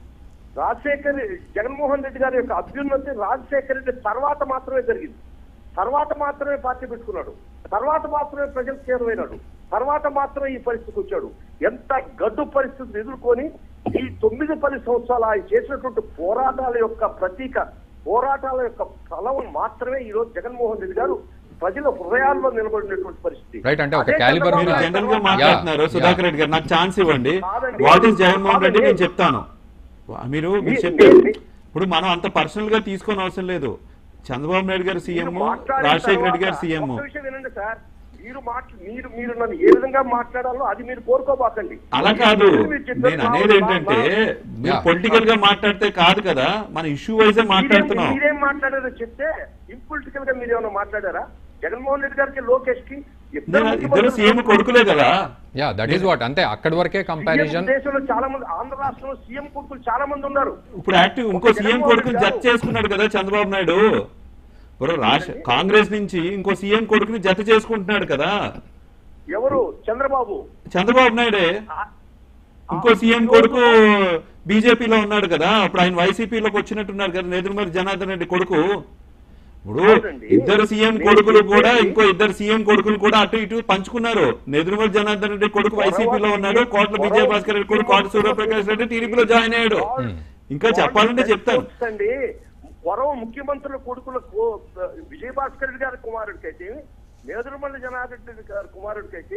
రాజశేఖర్ జగన్మోహన్ రెడ్డి గారి యొక్క అభ్యున్నతి రాజశేఖర్ రెడ్డి తర్వాత మాత్రమే జరిగింది తర్వాత మాత్రమే పార్టీ పెట్టుకున్నాడు తర్వాత మాత్రమే ప్రజలకు చేరువైనాడు తర్వాత మాత్రమే ఈ పరిస్థితికి వచ్చాడు ఎంత గడ్డు పరిస్థితిని ఎదుర్కొని ఈ తొమ్మిది పది సంవత్సరాలు ఆయన చేసినటువంటి పోరాటాల యొక్క ప్రతీక పోరాటాల యొక్క ఫలం మాత్రమే ఈ రోజు జగన్మోహన్ రెడ్డి గారు ప్రజల హృదయాల్లో నిలబడినటువంటి పరిస్థితి రైట్ అంటే ఒక అదే caliber చంద్రబాబు మీరు ఉన్న- నాయుడు జనరల్ గా తర్వాత- మాట్లాడుతున్నారు యా, సుధాకర్ యా. రెడ్డి గారు నాకు ఛాన్స్ ఇవ్వండి కాదండి. వాట్ ఈస్ జగన్మోహన్ రెడ్డి నేను కాదండి. చెప్తాను మీరు మీరు మీ- చెప్పారు మీ- ఇప్పుడు మనం అంత పర్సనల్ గా తీసుకొని అవసరం లేదు చంద్రబాబు నాయుడు గారు సీఎం మీరు మాట్లాడిన రాజశేఖర రెడ్డి గారు తర్వాత సీఎం ఒక్క విషయం వినండి సార్ మీరు మాట్లా మీరు మీరు నన్ను ఏ విధంగా మాట్లాడాలో అది మీరు కోరుకోబాకండి అలా కాదు మీరు చెప్పారు, నేను అనేది నా- ఏంటంటే నా- మీరు యా. పొలిటికల్ గా మాట్లాడితే కాదు కదా మన ఇష్యూ వైజే మీరేం- మాట్లాడుతున్నాం మీరేం మాట్లాడారో చెప్తే ఇంపొలిటికల్ గా మీరు ఏమైనా మాట్లాడారా జగన్మోహన్ రెడ్డి గారికి లోకేష్ కి నేను ఇద్దరు సీఎం కొడుకులే కదా యా దట్ ఈస్ వాట్ అంటే అక్కడి వరకే కంపారిజన్ దేశంలో చాలా మంది ఆంధ్ర రాష్ట్రంలో సీఎం కొడుకులు చాలా మంది ఉన్నారు ఇప్పుడు యాక్టివ్ ఇంకో సీఎం కొడుకుని జత చేసుకున్నాడు కదా చంద్రబాబు నాయుడు ఇప్పుడు రాష్ట్ర కాంగ్రెస్ నుంచి ఇంకో సీఎం కొడుకుని జత చేసుకుంటున్నాడు కదా ఎవరు చంద్రబాబు చంద్రబాబు నాయుడే ఆ- ఇంకో సీఎం కొడుకు బీజేపీలో ఉన్నాడు కదా అప్పుడు ఆయన వైసీపీలోకి వచ్చినట్టున్నారు కదా నెదురుమల్లి జనార్దన్ రెడ్డి కొడుకు ఇప్పుడు అవునండి. ఇద్దరు సీఎం నేను కొడుకులు కూడా చెప్పేది- ఇంకో ఇద్దరు సీఎం కొడుకులు కూడా అటు ఇటు పంచుకున్నారు నెదురుమల్లి జనార్దన్ రెడ్డి కొడుకు వైసీపీలో ఉన్నాడు కోట్ల విజయ భాస్కర్ రెడ్డి కొడుకు కోట సూర్యప్రకాష్ రెడ్డి టీడీపీలో జాయిన్ అయ్యాడు ఇంకా చెప్పాలంటే చెప్తాను అండి వరం ముఖ్యమంత్రుల కొడుకుల కో- విజయభాస్కర్ రెడ్డి గారి కుమారుడికి అయితే నేదురుమల్లి జనార్దన్ రెడ్డి గారి కుమారుడికి అయితే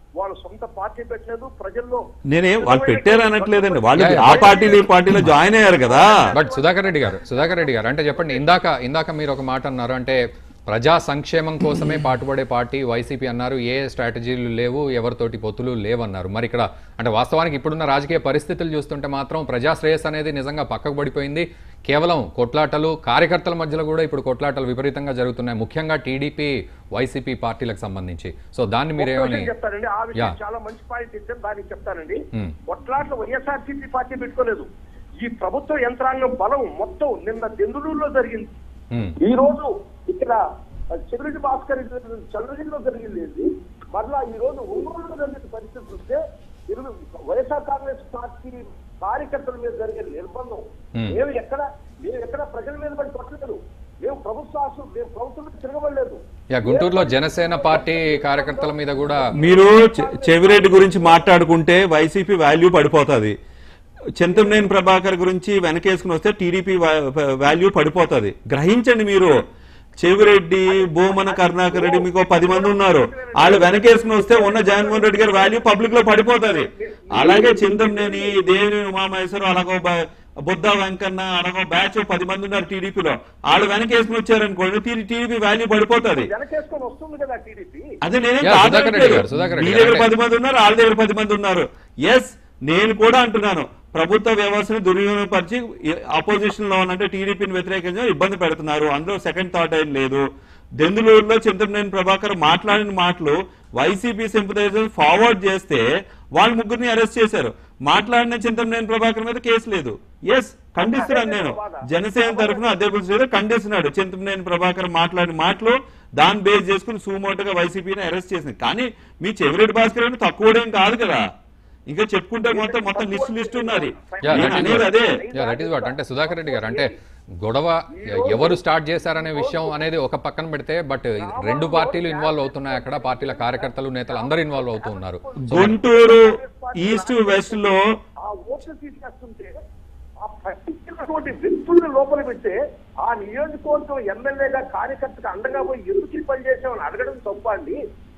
వాళ్ళు సొంత పార్టీ పెట్టలేదు ప్రజల్లో నేనే వాళ్ళు పెట్టారు అనట్లేదండి వాళ్ళు యా, యా, ఆ బట్- పార్టీలో ఈ పార్టీలో జాయిన్ అయ్యారు కదా బట్ సుధాకర్ రెడ్డి గారు సుధాకర్ రెడ్డి గారు అంటే చెప్పండి ఇందాక ఇందాక మీరు ఒక మాట అన్నారు అంటే ప్రజా సంక్షేమం కోసమే పాటుపడే పార్టీ వైసీపీ అన్నారు ఏ స్ట్రాటజీలు లేవు ఎవరితోటి పొత్తులు లేవన్నారు మరి ఇక్కడ అంటే వాస్తవానికి ఇప్పుడున్న రాజకీయ పరిస్థితులు చూస్తుంటే మాత్రం ప్రజా శ్రేయస్ అనేది నిజంగా పక్కకు పడిపోయింది కేవలం కొట్లాటలు కార్యకర్తల మధ్యలో కూడా ఇప్పుడు కొట్లాటలు విపరీతంగా జరుగుతున్నాయి ముఖ్యంగా టీడీపీ వైసీపీ పార్టీలకు సంబంధించి సో దాన్ని ఒక్క మీరేమని విషయం చెప్తానండి ఆ విషయం యా. చాలా మంచి పాయింట్ ఇచ్చారు దానికి చెప్తానండి మ్మ్. కొట్లాట్లు వైఎస్ఆర్సీపీ పార్టీ పెట్టుకోలేదు ఈ ప్రభుత్వ యంత్రాంగం బలం మొత్తం నిన్న దెందులూరులో జరిగింది ఉమ్, ఈ రోజు ఇక్కడ చెవిరెడ్డి భాస్కర్ చంద్రగిరిలో జరిగింది ఏంటి? మరలా ఈ రోజు ఒంగోలులో జరిగిన పరిస్థితి చూస్తే ఇరు- వైఎస్ఆర్ కాంగ్రెస్ పార్టీ కార్యకర్తల మీద జరిగే నిర్బంధం Hmm. మేము ఎక్కడ మేము ఎక్కడ ప్రజల మీద పడి కొట్టలేదు మేము ప్రభుత్వ ఆశలు మేము ప్రభుత్వం మీద తిరగబడలేదు యా గుంటూరులో జనసేన పార్టీ కార్యకర్తల మీద కూడా మీరు చె- చెవిరెడ్డి గురించి మాట్లాడుకుంటే వైసీపీ వాల్యూ పడిపోతుంది చింతమనేని ప్రభాకర్ గురించి వెనకేసుకుని వస్తే టీడీపీ వాల్యూ పడిపోతుంది గ్రహించండి మీరు చెవిరెడ్డి భూమన కరుణాకర్ రెడ్డి మీకు ఓ పది మంది ఉన్నారు వాళ్ళు వెనకేసుకుని వస్తే ఉన్న జగన్మోహన్ రెడ్డి గారి వాల్యూ పబ్లిక్ లో పడిపోతుంది అలాగే చింతమనేని దేవిని ఉమామహేశ్వరం అలాగో బ- బుద్ధ వెంకన్న అలాగో బ్యాచ్ పది మంది ఉన్నారు టీడీపీలో వాళ్ళు వెనకేసుకుని వచ్చారనుకోండి టీడీపీ వాల్యూ పడిపోతుంది వెనకేసుకొని వస్తుంది కదా టీడీపీ అదే నేనేం యా, సుధాకర్ రెడ్డి కాదనట్లేదు. గారు, సుధాకర్ రెడ్డి మీ గారు, దగ్గర అంటే- పది మంది ఉన్నారు వాళ్ళ దగ్గర పది మంది ఉన్నారు ఎస్ నేను కూడా అంటున్నాను ప్రభుత్వ వ్యవస్థను దుర్వినియోగపరిచి అపోజిషన్ లో ఉన్నంటే టీడీపీని వ్యతిరేకంగా ఇబ్బంది పెడుతున్నారు అందులో సెకండ్ థాట్ ఏం లేదు దెందులూరులో చింతమనేని ప్రభాకర్ మాట్లాడిన మాటలు వైసీపీ సింపథైజర్ ఫార్వర్డ్ చేస్తే వాళ్ళ ముగ్గురిని అరెస్ట్ చేశారు మాట్లాడిన చింతమనేని ప్రభాకర్ మీద కేసు లేదు ఎస్ ఖండిస్తున్నాను నేను జనసేన తరఫున అధ్యక్షుడు శ్రీధర్ ఖండిస్తున్నాడు చింతమనేని ప్రభాకర్ మాట్లాడిన మాటలు దాన్ని బేస్ చేసుకుని సూమోటోగా వైసీపీని అరెస్ట్ చేసింది కానీ మీ చెవిరెడ్డి భాస్కర్ అని తక్కువడేం కాదు కదా ఇంకా చెప్పుకుంటే మొత్తం మొత్తం లిస్ట్ లిస్ట్ ఉన్నది యా నేను అనేది అదే యా దట్ ఈస్ వాట్ అంటే సుధాకర్ రెడ్డి గారు అంటే గొడవ ఎవరు స్టార్ట్ చేశారనే విషయం అనేది ఒక పక్కన పెడితే బట్ రెండు పార్టీలు ఇన్వాల్వ్ అవుతున్నాయి అక్కడ పార్టీల కార్యకర్తలు నేతలు అందరూ ఇన్వాల్వ్ అవుతూ ఉన్నారు సో గుంటూరు ఈస్ట్ వెస్ట్ లో ఆ ఓట్లు తీసేస్తుంటే ఆ పట్టించినటువంటి వ్యక్తుల్ని లోపల పెడితే ఆ నియోజకవర్గం ఎమ్మెల్యేగా కార్యకర్తకు అండగా పోయి ఎందుకు ఈ పని చేసామని అడగడం తప్ప అండి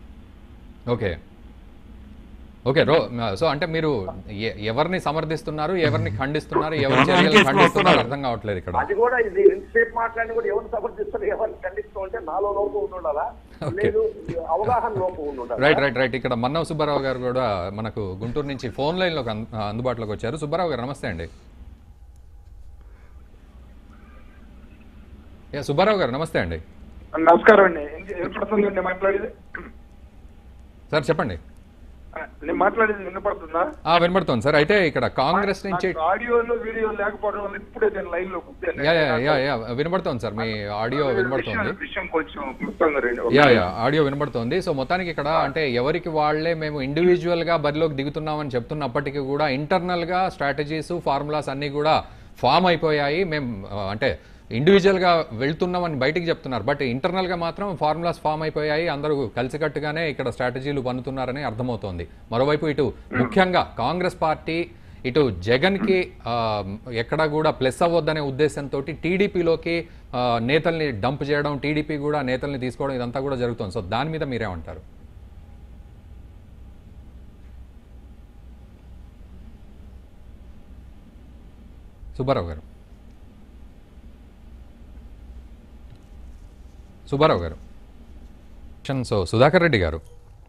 ఓకే ఓకే రో సో అంటే మీరు ఎ- ఎవరిని సమర్థిస్తున్నారు ఎవరిని ఖండిస్తున్నారు ఎవరి చర్యలు ఖండిస్తున్నారు అర్థం కావట్లేదు ఇక్కడ అది కూడా ఇది ఎంతసేపు మాట్లాడి కూడా ఎవరిని సమర్థిస్తారు ఎవరిని ఖండిస్తూ ఉంటే నాలో లోపం ఉండాలా Okay. లేదు అవగాహన లోపం ఉండాలి రైట్ రైట్ రైట్ ఇక్కడ మన్నవ సుబ్బారావు గారు కూడా మనకు గుంటూరు నుంచి ఫోన్ లైన్లోకి అందు- అందుబాటులోకి వచ్చారు సుబ్బారావు గారు నమస్తే అండి యా సుబ్బారావు గారు నమస్తే అండి నమస్కారం అండి వినపడుతుందండి మాట్లాడేది సార్ చెప్పండి ఆ, నేను మాట్లాడేది వినపడుతుందా ఆ వినబడుతోంది సార్ అయితే ఇక్కడ కాంగ్రెస్ నుంచి నాకు ఆడియోలో వీడియో లేకపోవడం వల్ల ఇప్పుడే నేను లైన్ లో కూర్చాను. యా యా యా యా వినబడుతోంది సార్ మీ ఆడియో వినబడుతోంది విషయం- విషయం కొంచెం క్లుప్తంగా రండి. యా యా ఆడియో వినబడుతోంది సో మొత్తానికి ఇక్కడ అంటే ఎవరికి వాళ్ళే మేము ఇండివిజువల్ గా బరిలోకి దిగుతున్నామని చెప్తున్నప్పటికీ కూడా ఇంటర్నల్ గా స్ట్రాటజీస్ ఫార్ములాస్ అన్ని కూడా ఫామ్ అయిపోయాయి మేము ఆ, అంటే ఇండివిజువల్ గా వెళ్తున్నామని బయటికి చెప్తున్నారు బట్ ఇంటర్నల్ గా మాత్రం ఫార్ములాస్ ఫామ్ అయిపోయాయి అందరూ కలిసికట్టుగానే ఇక్కడ స్ట్రాటజీలు పన్నుతున్నారని అర్థమవుతోంది మరోవైపు ఇటు ముఖ్యంగా కాంగ్రెస్ పార్టీ ఇటు జగన్కి ఆ, ఎక్కడా కూడా ప్లస్ అవ్వద్దనే ఉద్దేశంతో టీడీపీలోకి నేతల్ని డంప్ చేయడం టీడీపీ కూడా నేతల్ని తీసుకోవడం ఇదంతా కూడా జరుగుతుంది సో దాని మీద మీరేమంటారు సుబ్బారావు గారు సుబ్బారావు గారు సో సుధాకర్ రెడ్డి గారు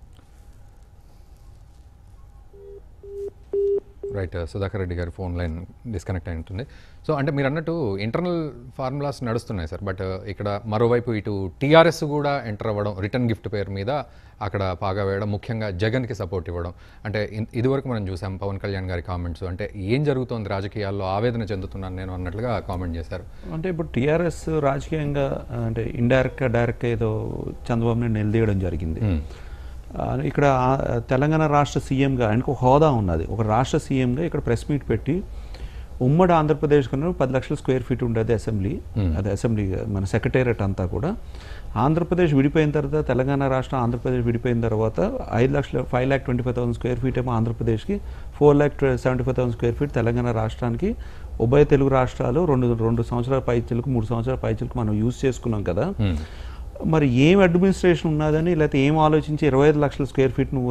రైట్ సుధాకర్ రెడ్డి గారి ఫోన్ లైన్ డిస్కనెక్ట్ అయి ఉంటుంది సో అంటే మీరు అన్నట్టు ఇంటర్నల్ ఫార్ములాస్ నడుస్తున్నాయి సార్ బట్ ఇక్కడ మరోవైపు ఇటు టీఆర్ఎస్ కూడా ఎంటర్ అవ్వడం రిటర్న్ గిఫ్ట్ పేరు మీద అక్కడ పాగా వేయడం ముఖ్యంగా జగన్కి సపోర్ట్ ఇవ్వడం అంటే ఇన్- ఇదివరకు మనం చూసాం పవన్ కళ్యాణ్ గారి కామెంట్స్ అంటే ఏం జరుగుతోంది రాజకీయాల్లో ఆవేదన చెందుతున్నాను నేను అన్నట్లుగా కామెంట్ చేశారు అంటే ఇప్పుడు టీఆర్ఎస్ రాజకీయంగా అంటే ఇండైరెక్ట్గా డైరెక్ట్గా ఏదో చంద్రబాబు నాయుడు నిలదీయడం జరిగింది ఆ, ఇక్కడ ఆ- తెలంగాణ రాష్ట్ర సీఎంగా ఆయనకు ఒక హోదా ఉన్నది ఒక రాష్ట్ర సీఎంగా ఇక్కడ ప్రెస్ మీట్ పెట్టి ఉమ్మడి ఆంధ్రప్రదేశ్ కన్నా పది లక్షల స్క్వేర్ ఫీట్ ఉండేది అసెంబ్లీ అది అసెంబ్లీ మన సెక్రటేరియట్ అంతా కూడా ఆంధ్రప్రదేశ్ విడిపోయిన తర్వాత తెలంగాణ రాష్ట్రం ఆంధ్రప్రదేశ్ విడిపోయిన తర్వాత ఐదు లక్షల five lakh twenty five thousand square feet ఏమో ఆంధ్రప్రదేశ్కి four lakh seventy five thousand square feet Telangana రాష్ట్రానికి ఉభయ తెలుగు రాష్ట్రాలు రెండు రెండు సంవత్సరాల పైచలకు మూడు సంవత్సరాల పైచలకు మనం యూజ్ చేసుకున్నాం కదా మరి ఏం అడ్మినిస్ట్రేషన్ ఉన్నదని లేకపోతే ఏం ఆలోచించి ఇరవై ఐదు లక్షల స్క్వేర్ ఫీట్ నువ్వు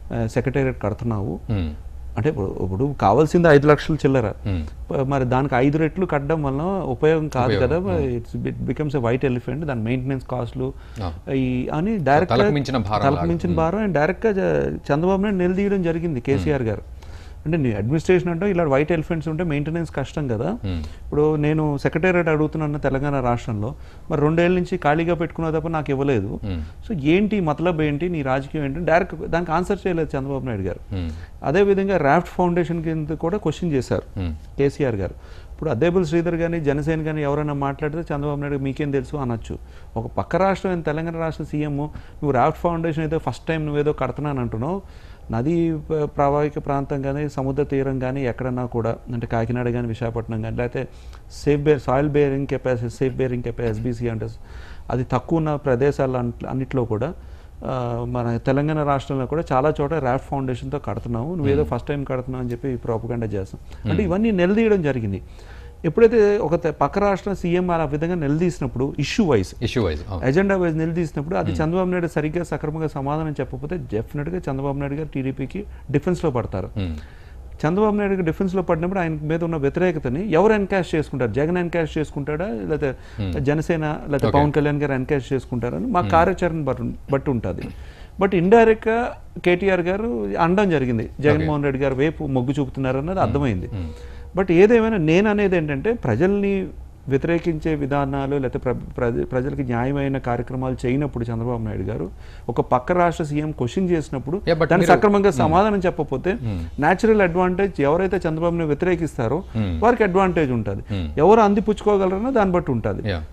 సెక్రటేరియట్ కడుతున్నావు ఉమ్, అంటే ఇప్పుడు ఇప్పుడు కావాల్సింది ఐదు లక్షలు చిల్లర ఉమ్. ప- మరి దానికి ఐదు రెట్లు కట్టడం వల్ల ఉపయోగం కాదు కదా it's becomes a white elephant దాని మెయింటెనెన్స్ కాస్ట్లు ఆ. ఈ అని డైరెక్ట్ తలకు మించిన భారం తలకు లాగా. మించిన భారం అండ్ డైరెక్ట్ గా జ- చంద్రబాబు నాయుడు నిలదీయడం జరిగింది కేసీఆర్ గారు అంటే నీ అడ్మినిస్ట్రేషన్ అంటే ఇలా వైట్ ఎలిఫెంట్స్ ఉంటే మెయింటెనెన్స్ కష్టం కదా ఇప్పుడు నేను సెక్రటేరియట్ అడుగుతున్నాను తెలంగాణ రాష్ట్రంలో మరి రెండేళ్ళ నుంచి ఖాళీగా పెట్టుకున్న తప్ప నాకు ఇవ్వలేదు సో ఏంటి మతలబ్ ఏంటి నీ రాజకీయం ఏంటి డైరెక్ట్ దానికి ఆన్సర్ చేయలేదు చంద్రబాబు నాయుడు గారు ఉమ్, అదేవిధంగా రాఫ్ట్ ఫౌండేషన్ కింద కూడా క్వశ్చన్ చేశారు ఉమ్. కేసీఆర్ గారు ఇప్పుడు అద్దేబుల్ శ్రీధర్ కానీ జనసేన కానీ ఎవరైనా మాట్లాడితే చంద్రబాబు నాయుడు మీకేం తెలుసు అనొచ్చు ఒక పక్క రాష్ట్రం అయిన తెలంగాణ రాష్ట్ర సీఎం నువ్వు రాఫ్ట్ ఫౌండేషన్ అయితే ఫస్ట్ టైం నువ్వేదో కడుతున్నాను అంటున్నావు నదీ ప- ప్రవాహిక ప్రాంతం కానీ సముద్ర తీరం కానీ ఎక్కడన్నా కూడా అంటే కాకినాడ కానీ విశాఖపట్నం కానీ లేకపోతే safe bear soil bearing capacity safe bearing capacity SBC అంటే అది తక్కువ ఉన్న ప్రదేశాల అన్నిట్లో కూడా ఆ, మన తెలంగాణ రాష్ట్రంలో కూడా చాలా చోట ర్యాఫ్ ఫౌండేషన్తో కడుతున్నావు నువ్వేదో ఫస్ట్ టైం కడుతున్నావు అని చెప్పి ప్రోపగండా చేస్తాం అంటే ఇవన్నీ నిలదీయడం జరిగింది ఎప్పుడైతే ఒక తె- పక్క రాష్ట్ర సీఎం ఆ విధంగా నిలదీసినప్పుడు issue wise issue wise agenda wise నిలదీసినప్పుడు అది చంద్రబాబు నాయుడు సరిగ్గా సక్రమంగా సమాధానం చెప్పకపోతే డెఫినెట్గా చంద్రబాబు నాయుడు గారు టీడీపీకి డిఫెన్స్లో పడతారు చంద్రబాబు నాయుడు డిఫెన్స్లో పడినప్పుడు ఆయన మీద ఉన్న వ్యతిరేకతని ఎవరు ఎన్కాష్ చేసుకుంటారు జగన్ ఎన్కాష్ చేసుకుంటాడా లేకపోతే జనసేన లేకపోతే పవన్ కళ్యాణ్ గారు ఎన్కాష్ చేసుకుంటారని మా కార్యాచరణ బట్టి బట్టి ఉంటుంది బట్ ఇండైరెక్ట్గా కేటీఆర్ గారు అనడం జరిగింది జగన్మోహన్ రెడ్డి గారు వైపు మొగ్గు చూపుతున్నారు అన్నది అర్థమైంది బట్ ఏదేమైనా నేను అనేది ఏంటంటే ప్రజల్ని వ్యతిరేకించే విధానాలు లేకపోతే ప్ర ప్రజ- ప్రజలకి న్యాయమైన కార్యక్రమాలు చేయనప్పుడు చంద్రబాబు నాయుడు గారు ఒక పక్క రాష్ట్ర సీఎం క్వశ్చన్ చేసినప్పుడు Yeah, but దాన్ని మీరు- సక్రమంగా సమాధానం చెప్పకపోతే న్యాచురల్ అడ్వాంటేజ్ ఎవరైతే చంద్రబాబుని వ్యతిరేకిస్తారో వారికి అడ్వాంటేజ్ ఉంటుంది ఎవరు అందిపుచ్చుకోగలరో దాన్ని బట్టి ఉంటుంది యా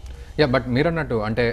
యా బట్ మీరు అన్నట్టు అంటే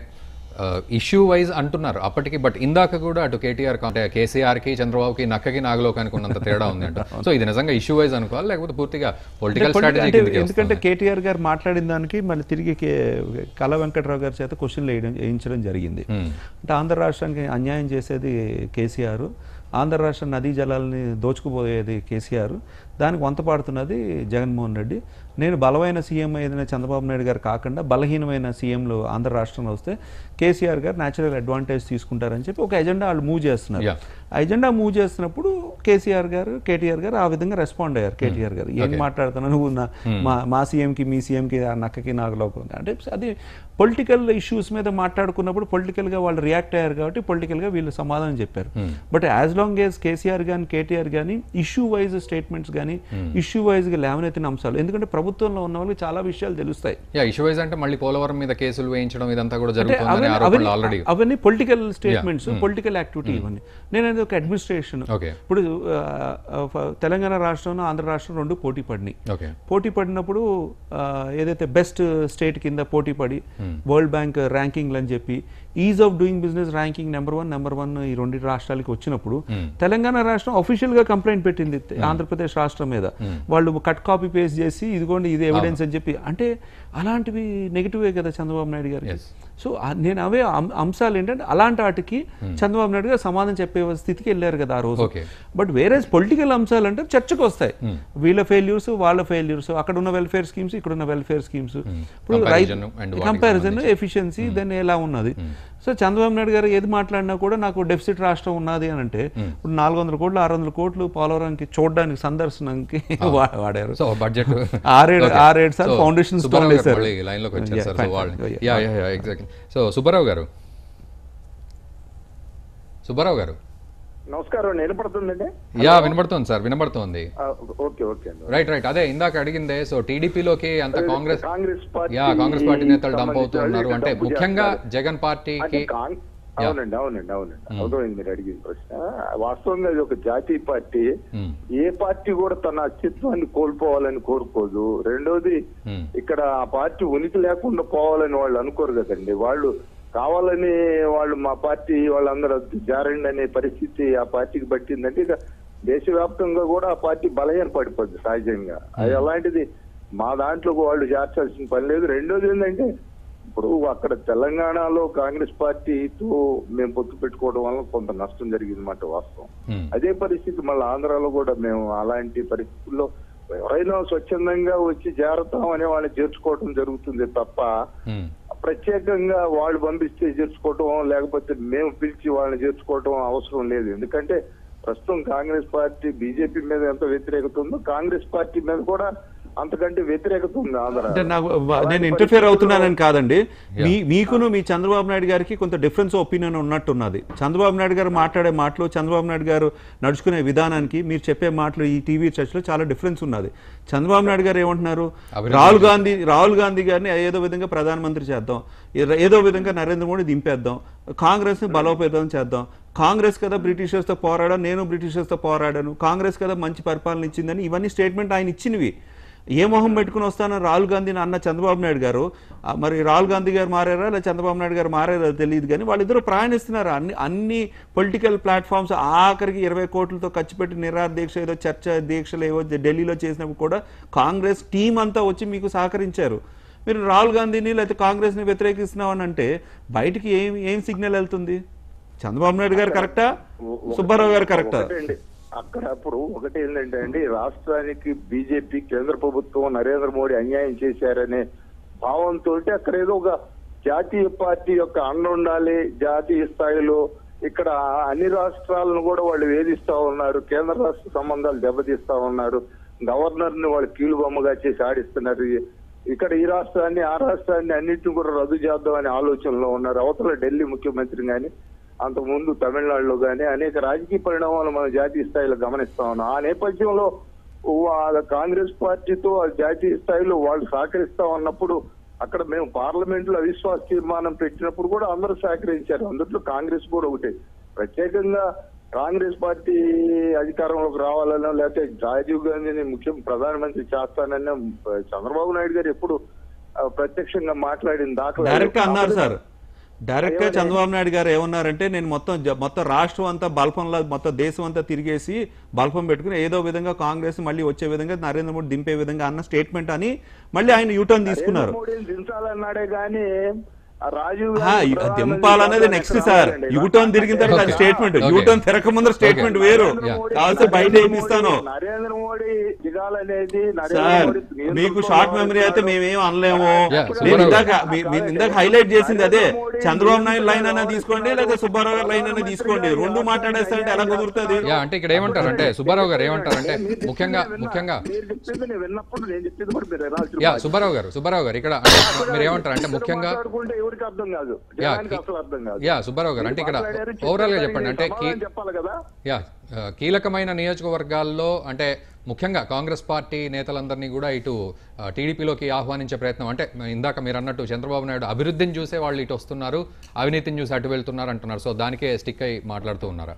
ఇష్యూ వైజ్ అంటున్నారు అప్పటికి బట్ ఇందాక కూడా అటు కేటీఆర్ అంటే కేసీఆర్ కి చంద్రబాబుకి నక్కకి నాగలోకానికి ఉన్నంత తేడా ఉంది అంట సో ఇది నిజంగా ఇష్యూ వైజ్ అనుకోవాలి లేకపోతే పూర్తిగా పొలిటికల్ అంటే స్ట్రాటజీ అంటే ఎందుకంటే కేటీఆర్ గారు మాట్లాడిన దానికి మళ్ళీ తిరిగి కే- కళ వెంకట్రావు గారి చేత క్వశ్చన్లు వేయడం వేయించడం జరిగింది అంటే ఆంధ్ర రాష్ట్రానికి అన్యాయం చేసేది కేసీఆర్ ఆంధ్ర రాష్ట్ర నదీ జలాలని దోచుకుపోయేది కేసీఆర్ దానికి వంత పాడుతున్నది జగన్మోహన్ రెడ్డి నేను బలమైన సీఎం అయిన చంద్రబాబు నాయుడు గారు కాకుండా బలహీనమైన సీఎంలు ఆంధ్ర రాష్ట్రంలో వస్తే కేసీఆర్ గారు న్యాచురల్ అడ్వాంటేజ్ తీసుకుంటారని చెప్పి ఒక ఎజెండా వాళ్ళు మూవ్ చేస్తున్నారు Yeah. ఆ ఎజెండా మూవ్ చేస్తున్నప్పుడు కేసీఆర్ గారు కేటీఆర్ గారు ఆ విధంగా రెస్పాండ్ అయ్యారు కేటీఆర్ గారు ఏం మాట్లాడుతున్నావు నువ్వు నా- మా మా సీఎంకి మీ సీఎంకి ఆ నక్కకి నాగలోకి ఉంది అంటే అది పొలిటికల్ ఇష్యూస్ మీద మాట్లాడుకున్నప్పుడు పొలిటికల్గా వాళ్ళు రియాక్ట్ అయ్యారు కాబట్టి పొలిటికల్గా వీళ్ళు సమాధానం చెప్పారు but as long as KCR కానీ కేటీఆర్ కానీ ఇష్యూ వైజ్ స్టేట్మెంట్స్ కానీ ఇష్యూ వైజ్గా లేవనెత్తిన అంశాలు ఎందుకంటే ప్రభుత్వంలో ఉన్న వాళ్ళకి చాలా విషయాలు తెలుస్తాయి యా ఇష్యూ వైజ్ అంటే మళ్ళీ పోలవరం మీద కేసులు వేయించడం ఇదంతా కూడా అంటే జరుగుతుందని అవన్నీ- ఆరోపణలు అవన్నీ- ఆల్రెడీ అవన్నీ పొలిటికల్ స్టేట్మెంట్స్ పొలిటికల్ యాక్టివిటీ ఇవన్నీ నేను అనేది ఒక అడ్మినిస్ట్రేషన్ ఓకే ఇప్పుడు ఆ, ఆ, తెలంగాణ రాష్ట్రం ఆంధ్ర రాష్ట్రం రెండు పోటీ పడినాయి ఓకే పోటీ పడినప్పుడు ఆ, ఏదైతే బెస్ట్ స్టేట్ కింద పోటీ పడి వరల్డ్ బ్యాంక్ ర్యాంకింగ్లు అని చెప్పి ease of doing business ranking number one number one ఈ రెండు రాష్ట్రాలకి వచ్చినప్పుడు తెలంగాణ రాష్ట్రం అఫీషియల్ గా కంప్లైంట్ పెట్టింది ఆంధ్రప్రదేశ్ రాష్ట్రం మీద వాళ్ళు కట్ కాపీ పేస్ట్ చేసి ఇదిగోండి ఇది ఎవిడెన్స్ అని చెప్పి అంటే అలాంటివి నెగిటివే కదా చంద్రబాబు నాయుడు గారికి Yes. సో ఆ- నేను అవే అం- అంశాలు ఏంటంటే అలాంటి వాటికి చంద్రబాబు నాయుడు గారు సమాధానం చెప్పే స్థితికి వెళ్ళారు కదా ఆ రోజు Okay. బట్ వేరే పొలిటికల్ అంశాలు అంటే చర్చకు వస్తాయి వీళ్ళ ఫెయిల్యూర్స్ వాళ్ళ ఫెయిల్యూర్స్ అక్కడ ఉన్న వెల్ఫేర్ స్కీమ్స్ ఇక్కడ ఉన్న వెల్ఫేర్ స్కీమ్స్ ఇప్పుడు Comparison and వాటికి కంపారిజన్ ఎఫిషియన్సీ దెన్ ఎలా ఉన్నది సో చంద్రబాబు నాయుడు గారు ఏది మాట్లాడినా కూడా నాకు డెఫిసిట్ రాష్ట్రం ఉన్నది అని అంటే ఇప్పుడు నాలుగు వందల కోట్లు ఆరు వందల కోట్లు పోలవరానికి చూడడానికి సందర్శనానికి వా- వాడారు సో బడ్జెట్ ఆరేడు ఆరేడు సార్లు ఫౌండేషన్ స్టోన్ వేశారు లైన్ లోకి వచ్చారు Yeah, సార్ సో fine, వాళ్ళు fine. Yeah yeah yeah exactly so Subbarao garu Subbarao గారు నమస్కారం వినపడుతుందండి యా వినబడుతోంది సార్ వినబడుతోంది ఆ, ఓకే ఓకే అండి రైట్ రైట్ అదే ఇందాక అడిగిందే సో టీడీపీలోకి అంత Congress Congress party yeah Congress party నేతలు డంప్ అవుతూ సంబంధించిన ఉన్నారు అంటే డబ్బు ముఖ్యంగా చేస్తున్నారు. జగన్ అంటే పార్టీకి కాంగ్- అవునండి అవునండి అవునండి అర్థమైంది మీరు అడిగిన ప్రశ్న వాస్తవంగా ఇది ఒక జాతీయ పార్టీ Hmm. ఏ పార్టీ కూడా తన అస్తిత్వాన్ని కోల్పోవాలని కోరుకోదు రెండోది Hmm. ఇక్కడ ఆ పార్టీ ఉనికి లేకుండా పోవాలని వాళ్ళు అనుకోరు కదండి వాళ్ళు కావాలని వాళ్ళు మా పార్టీ వాళ్ళందరూ జారండి అనే పరిస్థితి ఆ పార్టీకి పట్టిందంటే ఇక దేశవ్యాప్తంగా కూడా ఆ పార్టీ బలహీన పడిపోద్ది సహజంగా అది అలాంటిది మా దాంట్లో వాళ్ళు చేర్చాల్సిన పని లేదు రెండోది ఏంటంటే ఇప్పుడు అక్కడ తెలంగాణలో కాంగ్రెస్ పార్టీతో మేము పొత్తు పెట్టుకోవడం వల్ల కొంత నష్టం జరిగింది మాట వాస్తవం Hmm. అదే పరిస్థితి మళ్ళీ ఆంధ్రాలో కూడా మేము అలాంటి పరిస్థితుల్లో ఎవరైనా స్వచ్ఛందంగా వచ్చి చేరతాం అనే వాళ్ళని చేర్చుకోవడం జరుగుతుంది తప్ప Hmm. ప్రత్యేకంగా వాళ్ళు పంపిస్తే చేర్చుకోవటం లేకపోతే మేము పిలిచి వాళ్ళని చేర్చుకోవటం అవసరం లేదు ఎందుకంటే ప్రస్తుతం కాంగ్రెస్ పార్టీ బీజేపీ మీద ఎంత వ్యతిరేకత ఉందో కాంగ్రెస్ పార్టీ మీద కూడా అంతకంటే వ్యతిరేకత ఉంది ఆంధ్ర అంటే నాకు అలాంటి నేను ఇంటర్ఫియర్ పరిస్థితుల్లో- అవుతున్నానని కాదండి మీ మీకును మీ చంద్రబాబు నాయుడు గారికి కొంత డిఫరెన్స్ ఒపీనియన్ ఉన్నట్టున్నది చంద్రబాబు నాయుడు గారు మాట్లాడే మాటలు చంద్రబాబు నాయుడు గారు నడుచుకునే విధానానికి మీరు చెప్పే మాటలు ఈ టీవీ చర్చలో చాలా డిఫరెన్స్ ఉన్నది చంద్రబాబు నాయుడు గారు ఏమంటున్నారు అభివృద్ధి రాహుల్ గాంధీ రాహుల్ గాంధీ గారిని ఏదో విధంగా ప్రధానమంత్రి చేద్దాం ఏ- ఏదో విధంగా నరేంద్ర మోడీ దింపేద్దాం కాంగ్రెస్ ని బలోపేతం చేద్దాం కాంగ్రెస్ కదా బ్రిటిషర్స్ తో పోరాడాను నేను బ్రిటిషర్స్ తో పోరాడాను కాంగ్రెస్ కదా మంచి పరిపాలన ఇచ్చిందని ఇవన్నీ స్టేట్మెంట్ ఆయన ఇచ్చినవి ఏ మొహం పెట్టుకుని వస్తానో రాహుల్ గాంధీని అన్న చంద్రబాబు నాయుడు గారు ఆ, మరి రాహుల్ గాంధీ గారు మారారా లేదా చంద్రబాబు నాయుడు గారు మారారా తెలియదు కానీ వాళ్ళిద్దరూ ప్రయాణిస్తున్నారు అన్ని అన్ని పొలిటికల్ ప్లాట్ఫామ్స్ ఆఖరికి ఇరవై కోట్లతో ఖర్చు పెట్టి నిరాహార దీక్ష ఏదో చర్చ దీక్షలు ఏవో ఢిల్లీలో చేసినప్పుడు కూడా కాంగ్రెస్ టీం అంతా వచ్చి మీకు సహకరించారు మీరు రాహుల్ గాంధీని లేకపోతే కాంగ్రెస్ని వ్యతిరేకిస్తున్నామని అంటే బయటికి ఏం ఏం సిగ్నల్ వెళ్తుంది చంద్రబాబు నాయుడు గారు కరెక్టా సుబ్బారావు గారు కరెక్టా ఒకటండి అక్కడ అప్పుడు ఒకటి ఏంటంటే అండి రాష్ట్రానికి బీజేపీ కేంద్ర ప్రభుత్వం నరేంద్ర మోడీ అన్యాయం చేశారనే భావంతో అక్కడ ఏదో ఒక జాతీయ పార్టీ యొక్క అండ ఉండాలి జాతీయ స్థాయిలో ఇక్కడ అన్ని రాష్ట్రాలను కూడా వాళ్ళు వేధిస్తా ఉన్నారు కేంద్ర రాష్ట్ర సంబంధాలు దెబ్బతీస్తా ఉన్నారు గవర్నర్ ని వాళ్ళు కీలుబొమ్మగా చేసి ఆడిస్తున్నారు ఇక్కడ ఈ రాష్ట్రాన్ని ఆ రాష్ట్రాన్ని అన్నింటిని కూడా రద్దు చేద్దామనే ఆలోచనలో ఉన్నారు అవతల ఢిల్లీ ముఖ్యమంత్రి గాని అంతకుముందు తమిళనాడులో గానీ అనేక రాజకీయ పరిణామాలు మనం జాతీయ స్థాయిలో గమనిస్తా ఉన్నాం ఆ నేపథ్యంలో వాళ్ళ కాంగ్రెస్ పార్టీతో ఆ జాతీయ స్థాయిలో వాళ్ళు సహకరిస్తా ఉన్నప్పుడు అక్కడ మేము పార్లమెంట్ లో అవిశ్వాస తీర్మానం పెట్టినప్పుడు కూడా అందరూ సహకరించారు అందులో కాంగ్రెస్ కూడా ఒకటే ప్రత్యేకంగా కాంగ్రెస్ పార్టీ అధికారంలోకి రావాలనో లేకపోతే రాజీవ్ గాంధీని ముఖ్యం ప్రధానమంత్రి చేస్తానని చంద్రబాబు నాయుడు గారు ఎప్పుడు ఆ, ప్రత్యక్షంగా మాట్లాడిన దాఖలా డైరెక్ట్ అన్నారు సార్ డైరెక్ట్ గా చంద్రబాబు నాయుడు గారు ఏమన్నారంటే నేను మొత్తం జ- మొత్తం రాష్ట్రం అంతా బల్పంలా మొత్తం దేశం అంతా తిరిగేసి బల్పం పెట్టుకుని ఏదో విధంగా కాంగ్రెస్ మళ్ళీ వచ్చే విధంగా నరేంద్ర మోడీ దింపే విధంగా అన్న స్టేట్మెంట్ అని మళ్ళీ ఆయన యూటర్న్ తీసుకున్నారు నరేంద్ర మోడీని దించాలన్నాడే గానీ ఆ రాజీవ్ ఆ, గాంధీ యు- ప్రధానమంత్రి దింపాలనేది నెక్స్ట్ ఎక్కడ సార్ రావాలండి? యూటర్న్ తిరిగిన తర్వాత అది Okay. Statement Okay. యూటర్న్ తిరగక ముందర స్టేట్మెంట్ వేరు Yeah. కావాల్సి బయట నరేంద్ర వేపిస్తాను మోడీ- నరేంద్ర మోడీ దిగాలనేది నరేంద్ర సార్ మోడీ మీకు నియంతృత్వంలో షార్ట్ మెమరీ అయితే ఉన్నాడు. మేమేం అనలేము Yeah, నేను సుబ్బారావు ఇందాక గారు. మీ- మీరు ఇందాక హైలైట్ చేసింది అదే చంద్రబాబు నాయుడు లైన్ అన్నా తీసుకోండి లేదా సుబ్బారావు గారి లైన్ అన్నా తీసుకోండి రెండు మాట్లాడేస్తారంటే ఎలా కుదురుతుంది యా అంటే ఇక్కడ ఏమంటారు అంటే సుబ్బారావు గారు ఏమంటారు అంటే మీరు చెప్పింది ముఖ్యంగా నేను విన్నా. ముఖ్యంగా మీరు చెప్పింది నేను విన్నప్పుడు నేను చెప్పింది కూడా మీరు వినాల్సిన యా బాధ్యత. సుబ్బారావు గారు సుబ్బారావు గారు ఇక్కడ అంటే మీరు ఏమంటారు అంటే ఇద్దరు ముఖ్యంగా మాట్లాడుకుంటే ఎవరికి అర్థం కాదు యా, జనానికి అసలు అర్థం కాదు యా సుబ్బారావు గారు అంటే ఇక్కడ మాట్లాడారు, ఓవరాల్ గా చెప్పారు, చెప్పండి అంటే కీ- సమాధానం చెప్పాలి కదా యా ఆ, కీలకమైన నియోజకవర్గాల్లో అంటే ముఖ్యంగా కాంగ్రెస్ పార్టీ నేతలందరినీ కూడా ఇటు ఆ, టీడీపీలోకి ఆహ్వానించే ప్రయత్నం అంటే ఇందాక మీరు అన్నట్టు చంద్రబాబు నాయుడు అభివృద్ధిని చూసే వాళ్ళు ఇటు వస్తున్నారు అవినీతిని చూసి అటు వెళ్తున్నారు అంటున్నారు సో దానికే స్టిక్ అయి మాట్లాడుతూ ఉన్నారా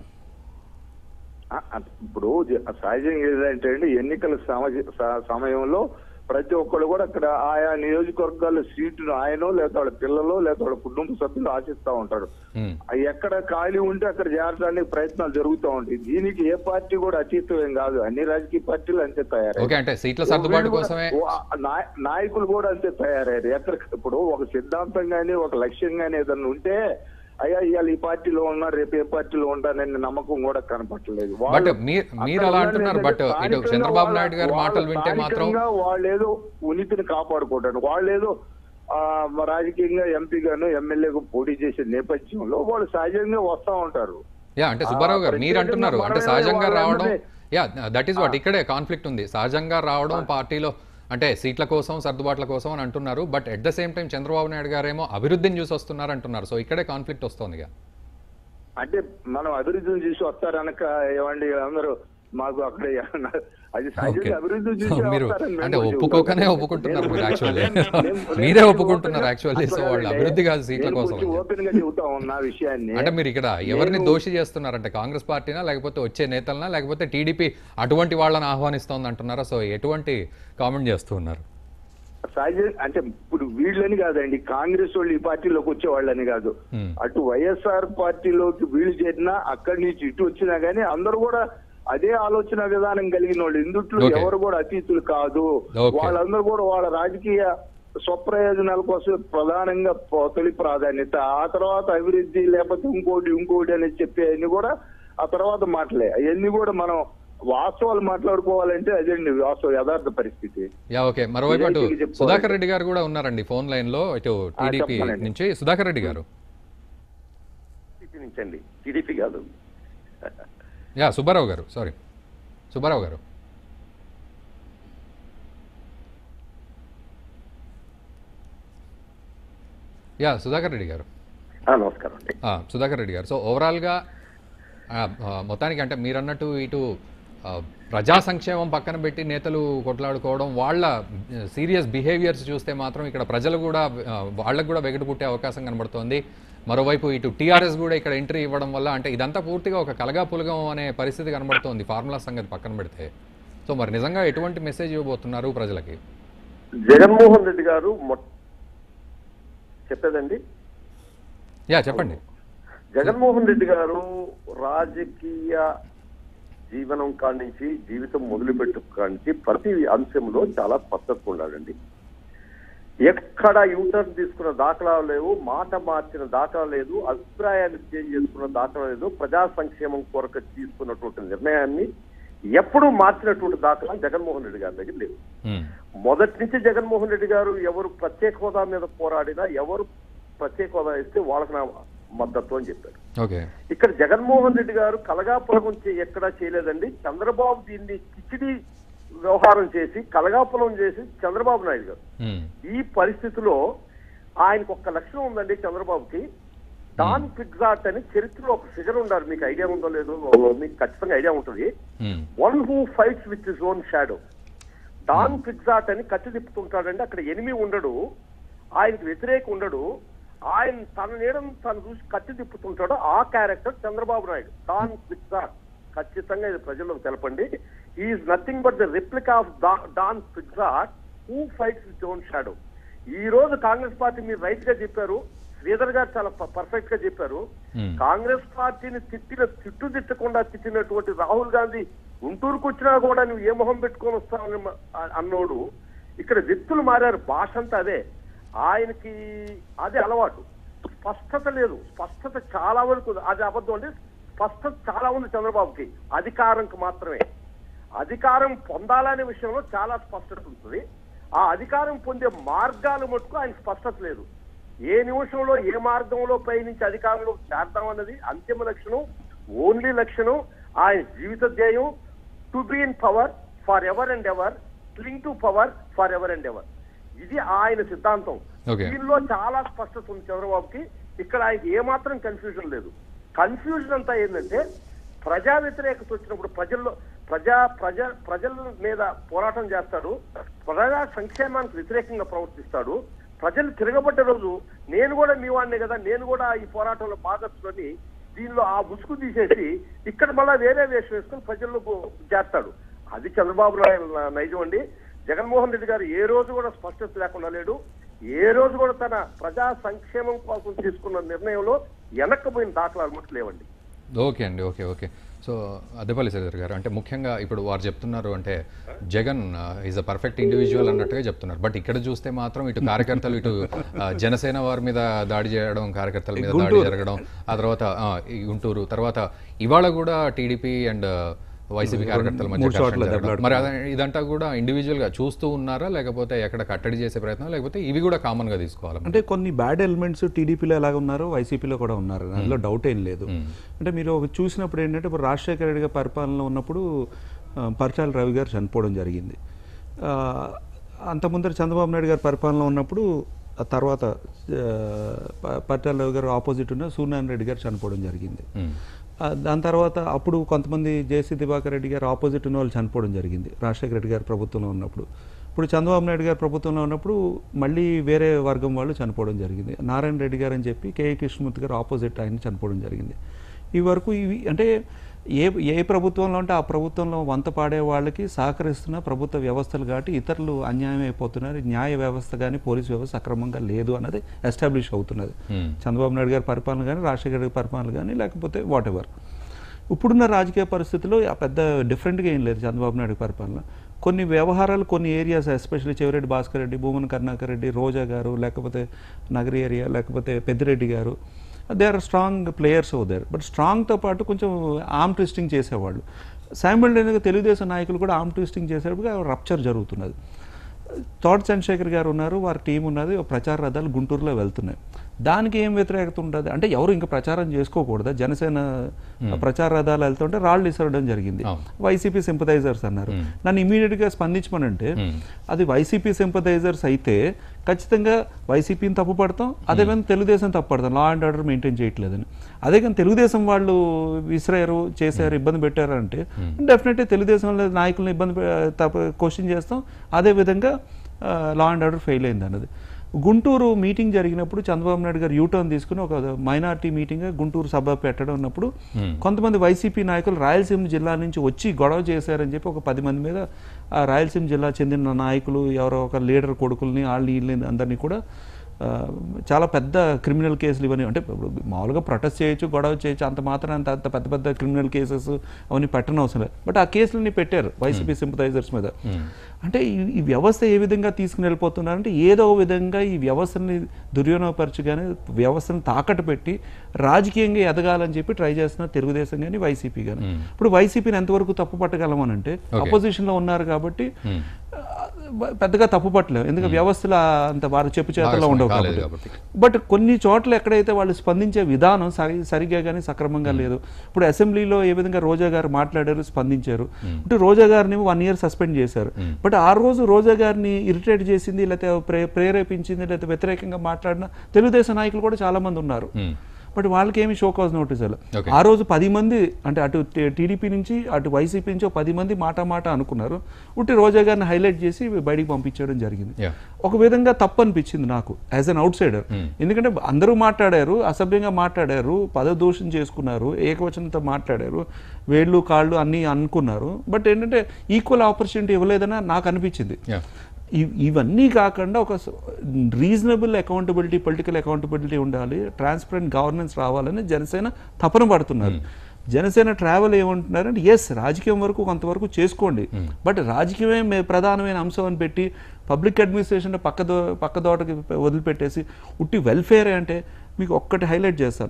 ఆ, ఆ, ఇప్పుడు జ- సహజంగా ఏంటంటే అండి ఎన్నికల సమయ- స- సమయంలో ప్రతి ఒక్కళ్ళు కూడా అక్కడ ఆయా నియోజకవర్గాల్లో సీటును ఆయనో లేదా వాళ్ళ పిల్లలు లేదా వాళ్ళ కుటుంబ సభ్యులు ఆశిస్తా ఉంటారు ఉమ్. అవి ఎక్కడ ఖాళీ ఉంటే అక్కడ చేరడానికి ప్రయత్నాలు జరుగుతూ ఉంటాయి దీనికి ఏ పార్టీ కూడా అతీతం ఏం కాదు అన్ని రాజకీయ పార్టీలు అంతే తయారయ్యాయి ఓకే అంటే సీట్ల సర్దుబాటు వీళ్ళు కూడా- కోసమే ఓ, ఆ నాయ- నాయకులు కూడా అంతే తయారయ్యారు ఎక్కడ ఇప్పుడు ఒక సిద్ధాంతం గానీ ఒక లక్ష్యం గానీ ఏదన్నా ఉంటే అయ్యా ఇవాళ ఈ పార్టీలో ఉన్నారు రేపు ఏ పార్టీలో ఉంటానని నమ్మకం కూడా కనపట్టలేదు బట్ వాళ్ళు- మీరు మీరు అక్కడ అలా ఉన్నది అంటున్నారు బట్ ఏంటంటే ఇటు స్థానికంగా చంద్రబాబు వాళ్ళ- నాయుడు గారి వాళ్ళ మాటలు వింటే మాత్రం స్థానికంగా వాళ్ళు ఏదో ఉనితిని కాపాడుకుంటారు వాళ్ళు ఏదో ఆ, రాజకీయంగా ఎంపీగాను ఎమ్మెల్యేగా పోటీ చేసే నేపథ్యంలో వాళ్ళు సహజంగా వస్తా ఉంటారు యా అంటే సుబ్బారావు గారు మీరు ప్రత్యేకంగా అంటున్నారు అంటే మనమే సహజంగా రావడం వాళ్ళందరినీ- యా దట్ ఈస్ వాట్ ఇక్కడే కాన్ఫ్లిక్ట్ ఉంది సహజంగా రావడం పార్టీలో అంటే సీట్ల కోసం సర్దుబాట్ల కోసం అని అంటున్నారు but at the same time Chandrababu Naidu గారేమో అభివృద్ధిని చూసి వస్తున్నారు అంటున్నారు సో ఇక్కడే కాన్ఫ్లిక్ట్ వస్తుంది ఇక. అంటే మనం అభివృద్ధిని చూసి వస్తారనక ఏమండి అందరూ మాకు అక్కడ ఏమన్నా- అది Okay. సహజంగా అభివృద్ధి చూసి మీరు వస్తారని మేము అంటే కూడా ఒప్పుకోకనే చెబుతాం. ఒప్పుకుంటున్నారు మీరు నేను- యాక్చువల్లీ నేను- నేను- మీరే నేను ఒప్పుకుంటున్నారు ఓపెన్- యాక్చువల్లీ సో అసలు వాళ్ళు అదే, అభివృద్ధి కాదు సీట్ల నేను కోసం కొంచెం అని. ఓపెన్ గా చెబుతా ఉన్నా ఆ విషయాన్ని అంటే మీరు ఇక్కడ ఎవరిని నేను- దోషి చేస్తున్నారంటే కాంగ్రెస్ పార్టీనా లేకపోతే వచ్చే నేతలనా లేకపోతే టీడీపీ అటువంటి వాళ్ళని ఆహ్వానిస్తోంది అంటున్నారా సో ఎటువంటి కామెంట్ చేస్తూ ఉన్నారు సహజ అంటే ఇప్పుడు వీళ్ళని కాదండి కాంగ్రెస్ వాళ్ళు ఈ పార్టీలోకి వచ్చే వాళ్ళని కాదు Hmm. అటు వైఎస్ఆర్ పార్టీలోకి వీళ్ళు చేరినా అక్కడి నుంచి ఇటు వచ్చినా గానీ అందరూ కూడా అదే ఆలోచన విధానం కలిగిన వాళ్ళు ఇందుట్లో Okay. ఎవరు కూడా అతీతులు కాదు Okay. వాళ్ళందరూ కూడా వాళ్ళ రాజకీయ స్వప్రయోజనాల కోసం ప్రధానంగా ప- తొలి ప్రాధాన్యత ఆ తర్వాత అభివృద్ధి లేకపోతే ఇంకోటి ఇంకోటి అని చెప్పే అన్ని కూడా ఆ తర్వాత మాటలే అవన్నీ కూడా మనం వాస్తవాలు మాట్లాడుకోవాలంటే అదండి వాస్తవ యథార్థ పరిస్థితి యా ఓకే మరోవైపు అటు నిజాయితీగా చెప్పుకోవాలి. సుధాకర్ రెడ్డి గారు కూడా ఉన్నారండి ఫోన్ లైన్ లో ఇటు టీడీపీ చెప్పాలండి. నుంచి సుధాకర్ రెడ్డి గారు టీడీపీ నుంచి అండి టీడీపీ కాదు యా సుబ్బారావు గారు సారీ సుబ్బారావు గారు యా సుధాకర్ రెడ్డి గారు ఆ, నమస్కారం అండి ఆ, సుధాకర్ రెడ్డి గారు సో ఓవరాల్గా ఆ, ఆ, మొత్తానికి అంటే మీరు అన్నట్టు ఇటు ఆ, ప్రజా సంక్షేమం పక్కన పెట్టి నేతలు కొట్లాడుకోవడం వాళ్ళ సీరియస్ బిహేవియర్స్ చూస్తే మాత్రం ఇక్కడ ప్రజలు కూడా ఆ, వాళ్ళకు కూడా వెగటు పుట్టే అవకాశం కనబడుతోంది మరోవైపు ఇటు టీఆర్ఎస్ కూడా ఇక్కడ ఎంట్రీ ఇవ్వడం వల్ల అంటే ఇదంతా పూర్తిగా ఒక కలగా పులగం అనే పరిస్థితి కనబడుతోంది ఫార్ములా సంగతి పక్కన పెడితే సో మరి నిజంగా ఎటువంటి మెసేజ్ ఇవ్వబోతున్నారు ప్రజలకి జగన్మోహన్ రెడ్డి గారు మొ- చెప్పేదండి యా చెప్పండి జగన్మోహన్ రెడ్డి గారు రాజకీయ జీవనం కాడి నుంచి జీవితం మొదలుపెట్టు కాడి నుంచి ప్రతి అంశంలో చాలా స్పష్టత ఉండాలండి ఎక్కడ యూటర్న్ తీసుకున్న దాఖలా లేవు మాట మార్చిన దాఖలా లేదు అభిప్రాయాన్ని చేంజ్ చేసుకున్న దాఖలా లేదు ప్రజా సంక్షేమం కొరకు తీసుకున్నటువంటి నిర్ణయాన్ని ఎప్పుడూ మార్చినటువంటి దాఖలా జగన్మోహన్ రెడ్డి గారి దగ్గర లేవు ఉమ్, మొదటి నుంచి జగన్మోహన్ రెడ్డి గారు ఎవరు ప్రత్యేక హోదా మీద పోరాడినా ఎవరు ప్రత్యేక హోదా ఇస్తే వాళ్ళకి నా మద్దతు అని చెప్పారు ఓకే ఇక్కడ జగన్మోహన్ రెడ్డి గారు కలగాపులం చే- ఎక్కడా చేయలేదండి చంద్రబాబు దీన్ని కిచిడి వ్యవహారం చేసి కలగాపులం చేసి చంద్రబాబు నాయుడు గారు ఉమ్, ఈ పరిస్థితిలో ఆయనకు ఒక్క లక్షణం ఉందండి చంద్రబాబుకి డాన్ పిగ్జాట్ అని చరిత్రలో ఒక ఫిగర్ ఉండాలి మీకు ఐడియా ఉందో లేదో మీకు ఖచ్చితంగా ఐడియా ఉంటుంది um, one who fights with his own shadow Don Quixote అని కత్తి తిప్పుతుంటాడండి అక్కడ ఎనిమి ఉండడు ఆయనకి వ్యతిరేక ఉండడు ఆయన తన నీడను తను చూసి కత్తి తిప్పుతుంటాడు ఆ character Chandrababu Naidu Don Quixote ఖచ్చితంగా ఇది ప్రజలకు తెలపండి is nothing but the replica of Don Quixote who fights with own shadow ఈ రోజు కాంగ్రెస్ పార్టీ మీరు రైట్ గా చెప్పారు శ్రీధర్ గారు చాలా పర్ఫెక్ట్ గా చెప్పారు Hmm. కాంగ్రెస్ పార్టీని తిట్టిన తిట్టు తిట్టకుండా తిట్టినటువంటి రాహుల్ గాంధీ గుంటూరుకు వచ్చినా కూడా నువ్వు ఏ మొహం పెట్టుకొని వస్తావని మ- ఆ- అన్నోడు ఇక్కడ వ్యక్తులు మారారు భాష అంతా అదే ఆయనకి అదే అలవాటు స్పష్టత లేదు స్పష్టత చాలా వరకు ఉంది. అది అబద్ధం అంటే స్పష్టత చాలా ఉంది చంద్రబాబుకి అధికారంకి మాత్రమే అధికారం పొందాలనే విషయంలో చాలా స్పష్టత ఉంటుంది ఆ అధికారం పొందే మార్గాలు మటుకు ఆయన స్పష్టత లేదు ఏ నిమిషంలో ఏ మార్గంలో పయనించి అధికారంలో చేద్దామన్నది అంతిమ లక్షణం ఓన్లీ లక్షణం ఆయన జీవిత ధ్యేయం to be in power for ever and ever cling to power for ever and ever ఇది ఆయన సిద్ధాంతం Okay. దీనిలో చాలా స్పష్టత ఉంది చంద్రబాబుకి ఇక్కడ ఆయనకి ఏమాత్రం కన్ఫ్యూజన్ లేదు కన్ఫ్యూజన్ అంతా ఏంటంటే ప్రజా వ్యతిరేకత వచ్చినప్పుడు ప్రజల్లో ప్రజా ప్రజ ప్రజల మీద పోరాటం చేస్తాడు ప్రజా సంక్షేమానికి వ్యతిరేకంగా ప్రవర్తిస్తాడు ప్రజలు తిరగబడ్డ రోజు నేను కూడా మీ వాడినే కదా నేను కూడా ఈ పోరాటంలో భాగస్తులని దీనిలో ఆ ముసుగు తీసేసి ఇక్కడ మళ్ళా వేరే వేషం వేసుకొని ప్రజల్లో గో- చేస్తాడు అది చంద్రబాబు నాయుడు నైజం అండి జగన్మోహన్ రెడ్డి గారు ఏ రోజు కూడా స్పష్టత లేకుండా లేడు ఏ రోజు కూడా తన ప్రజా సంక్షేమం కోసం తీసుకున్న నిర్ణయంలో వెనక్కిపోయిన దాఖలాలు మటు లేవండి ఓకే అండి okay okay so Addepalli Sridhar garu అంటే ముఖ్యంగా ఇప్పుడు వారు చెప్తున్నారు అంటే Jagan is a perfect individual అన్నట్టుగా చెప్తున్నారు బట్ ఇక్కడ చూస్తే మాత్రం ఇటు కార్యకర్తలు ఇటు ఆ, జనసేన వారి మీద దాడి చేయడం కార్యకర్తల మీద దాడి జరగడం ఆ తర్వాత ఆ, ఈ గుంటూరు తర్వాత ఇవాళ కూడా టీడీపీ అండ్ వైసీపీ కార్యకర్తల మధ్య మూడు చోట్ల ఘర్షణ జరగడం. దెబ్బలాట. మరి అదే- ఇదంతా కూడా ఇండివిజువల్ గా చూస్తూ ఉన్నారా లేకపోతే ఎక్కడ కట్టడి చేసే ప్రయత్నం లేకపోతే ఇవి కూడా కామన్ గా తీసుకోవాలి అంటే కొన్ని బ్యాడ్ ఎలిమెంట్స్ టీడీపీలో ఎలాగ ఉన్నారో వైసీపీలో కూడా ఉన్నారు అందులో డౌట్ ఏం లేదు అంటే మీరు ఒక చూసినప్పుడు ఏంటంటే ఇప్పుడు రాజశేఖర రెడ్డి గారి పరిపాలనలో ఉన్నప్పుడు ఆ, పరచాల రవి గారు చనిపోవడం జరిగింది ఆ, అంత ముందర చంద్రబాబు నాయుడు గారి పరిపాలనలో ఉన్నప్పుడు ఆ తర్వాత ఆ, ప- పరచాల రవి గారు ఆపోజిట్ ఉన్న సూర్యనారాయణ రెడ్డి గారు చనిపోవడం జరిగింది ఆ, దాని తర్వాత అప్పుడు కొంతమంది జేసీ దివాకర్ రెడ్డి గారు ఆపోజిట్ ఉన్న వాళ్ళు చనిపోవడం జరిగింది రాజశేఖర రెడ్డి గారి ప్రభుత్వంలో ఉన్నప్పుడు ఇప్పుడు చంద్రబాబు నాయుడు గారి ప్రభుత్వంలో ఉన్నప్పుడు మళ్ళీ వేరే వర్గం వాళ్ళు చనిపోవడం జరిగింది నారాయణ రెడ్డి గారు అని చెప్పి కేఏ కృష్ణమూర్తి గారు ఆపోజిట్ ఆయన చనిపోవడం జరిగింది ఈ వరకు ఇవి అంటే ఏ ఏ ప్రభుత్వంలో అంటే ఆ ప్రభుత్వంలో వంత పాడే వాళ్ళకి సహకరిస్తున్న ప్రభుత్వ వ్యవస్థలు కాబట్టి ఇతరులు అన్యాయం అయిపోతున్నారు న్యాయ వ్యవస్థ కానీ పోలీస్ వ్యవస్థ అక్రమంగా లేదు అన్నది ఎస్టాబ్లిష్ అవుతున్నది Hmm. చంద్రబాబు నాయుడు గారి పరిపాలన కానీ రాజశేఖర గారి పరిపాలన కానీ లేకపోతే వాట్ ఎవర్ ఇప్పుడున్న రాజకీయ పరిస్థితుల్లో ఆ పెద్ద డిఫరెంట్గా ఏం లేదు చంద్రబాబు నాయుడు పరిపాలన కొన్ని వ్యవహారాలు కొన్ని ఏరియాస్ ఎస్పెషల్లీ చెవిరెడ్డి భాస్కర్ రెడ్డి భూమన కరుణాకర్ రెడ్డి రోజా గారు లేకపోతే నగరి ఏరియా లేకపోతే Peddireddy garu they are strong players అవుతారు బట్ స్ట్రాంగ్తో పాటు కొంచెం ఆర్మ్ ట్విస్టింగ్ చేసేవాళ్ళు సైమల్టేనియస్గా తెలుగుదేశం నాయకులు కూడా ఆర్మ్ ట్విస్టింగ్ చేసేటప్పుడు రప్చర్ జరుగుతున్నది తోట చంద్రశేఖర్ గారు ఉన్నారు వారి టీం ఉన్నది ఒక ప్రచార రథాలు గుంటూరులో వెళ్తున్నాయి దానికి ఏం వ్యతిరేకత ఉంటుంది అంటే ఎవరు ఇంకా ప్రచారం చేసుకోకూడదా జనసేన ప్రచార రథాలు వెళ్తుంటే రాళ్ళు ఇసరడం జరిగింది అవును. వైసీపీ సింపథైజర్స్ అన్నారు నన్ను ఇమీడియట్గా స్పందించమనంటే అది వైసీపీ సింపథైజర్స్ అయితే ఖచ్చితంగా వైసీపీని తప్పు పడతాం అదే కానీ తెలుగుదేశం తప్పు పడతాం లా అండ్ ఆర్డర్ మెయింటైన్ చేయట్లేదని అదే కానీ తెలుగుదేశం వాళ్ళు విసిరారు చేశారు ఇబ్బంది పెట్టారు అంటే డెఫినెట్లీ తెలుగుదేశం వాళ్ళ నాయకులను ఇబ్బంది పె- తప్ప క్వశ్చన్ చేస్తాం అదే విధంగా లా అండ్ ఆర్డర్ ఫెయిల్ అయింది అన్నది గుంటూరు మీటింగ్ జరిగినప్పుడు చంద్రబాబు నాయుడు గారు యూటర్న్ తీసుకుని ఒక మైనార్టీ మీటింగ్ గుంటూరు సభ పెట్టడం ఉన్నప్పుడు కొంతమంది వైసీపీ నాయకులు రాయలసీమ జిల్లా నుంచి వచ్చి గొడవ చేశారని చెప్పి ఒక పది మంది మీద ఆ రాయలసీమ జిల్లా చెందిన నాయకులు ఎవరో ఒక లీడర్ కొడుకుల్ని వాళ్ళని వీళ్ళని అందరినీ కూడా ఆ, చాలా పెద్ద క్రిమినల్ కేసులు ఇవన్నీ అంటే ఇప్పుడు మామూలుగా ప్రొటెస్ట్ చేయొచ్చు గొడవ చేయొచ్చు అంత మాత్రం అంత అంత పెద్ద పెద్ద క్రిమినల్ కేసెస్ అవన్నీ పెట్టడం అవసరం లేదు బట్ ఆ కేసులని పెట్టారు వైసీపీ సింపథైజర్స్ మీద అంటే ఈ- ఈ వ్యవస్థ ఏ విధంగా తీసుకుని వెళ్ళిపోతున్నారంటే ఏదో ఒక విధంగా ఈ వ్యవస్థని దుర్వినియోగపరచు కానీ వ్యవస్థను తాకట్టు పెట్టి రాజకీయంగా ఎదగాలని చెప్పి ట్రై చేస్తున్నారు తెలుగుదేశం కానీ వైసీపీ కానీ ఇప్పుడు వైసీపీని ఎంతవరకు తప్పు పట్టగలమనంటే అపోజిషన్లో ఉన్నారు కాబట్టి ఆ, పెద్దగా తప్పు పట్టలేము ఎందుకంటే వ్యవస్థలో అంత వారు చెప్పు చేతల్లో భాగస్వామ్యం ఉండవు కాలేదు కాబట్టి కాబట్టి. బట్ కొన్ని చోట్ల ఎక్కడైతే వాళ్ళు స్పందించే విధానం సరి సరిగ్గా కానీ సక్రమంగా లేదు ఇప్పుడు అసెంబ్లీలో ఏ విధంగా రోజా గారు మాట్లాడారు స్పందించారు అంటే రోజా గారిని వన్ ఇయర్ సస్పెండ్ చేశారు బట్ ఆ రోజు రోజా గారిని ఇరిటేట్ చేసింది లేకపోతే ప్రే ప్రేరేపించింది లేకపోతే వ్యతిరేకంగా మాట్లాడిన తెలుగుదేశం నాయకులు కూడా చాలా మంది ఉన్నారు మ్మ్. బట్ వాళ్ళకి ఏమి షో కాజ్ నోటీసులు Okay. ఆ రోజు పది మంది అంటే అటు టీడీపీ నుంచి అటు వైసీపీ నుంచి ఒక పది మంది మాట మాట అనుకున్నారు ఉట్టి రోజా గారిని హైలైట్ చేసి బయటికి పంపించడం జరిగింది Yeah. ఒక విధంగా తప్పు అనిపించింది నాకు యాజ్ అన్ అవుట్ సైడర్ ఎందుకంటే అందరూ మాట్లాడారు అసభ్యంగా మాట్లాడారు పదదూషణ చేసుకున్నారు ఏకవచనంతో మాట్లాడారు వేళ్ళు కాళ్ళు అన్నీ అనుకున్నారు బట్ ఏంటంటే ఈక్వల్ ఆపర్చునిటీ ఇవ్వలేదని నాకు అనిపించింది Yeah. ఇవ్- ఇవన్నీ కాకుండా ఒక రీజనబుల్ అకౌంటబిలిటీ పొలిటికల్ అకౌంటబిలిటీ ఉండాలి ట్రాన్స్పరెంట్ గవర్నెన్స్ రావాలని జనసేన తపన పడుతున్నారు జనసేన ట్రావెల్ ఏమంటున్నారంటే ఎస్ రాజకీయం వరకు కొంతవరకు చేసుకోండి బట్ రాజకీయమే మే- ప్రధానమైన అంశం అని పెట్టి పబ్లిక్ అడ్మినిస్ట్రేషన్ పక్కదో పక్కదోటకి వదిలిపెట్టేసి ఉట్టి వెల్ఫేర్ అంటే మీకు ఒక్కటి హైలైట్ చేస్తాను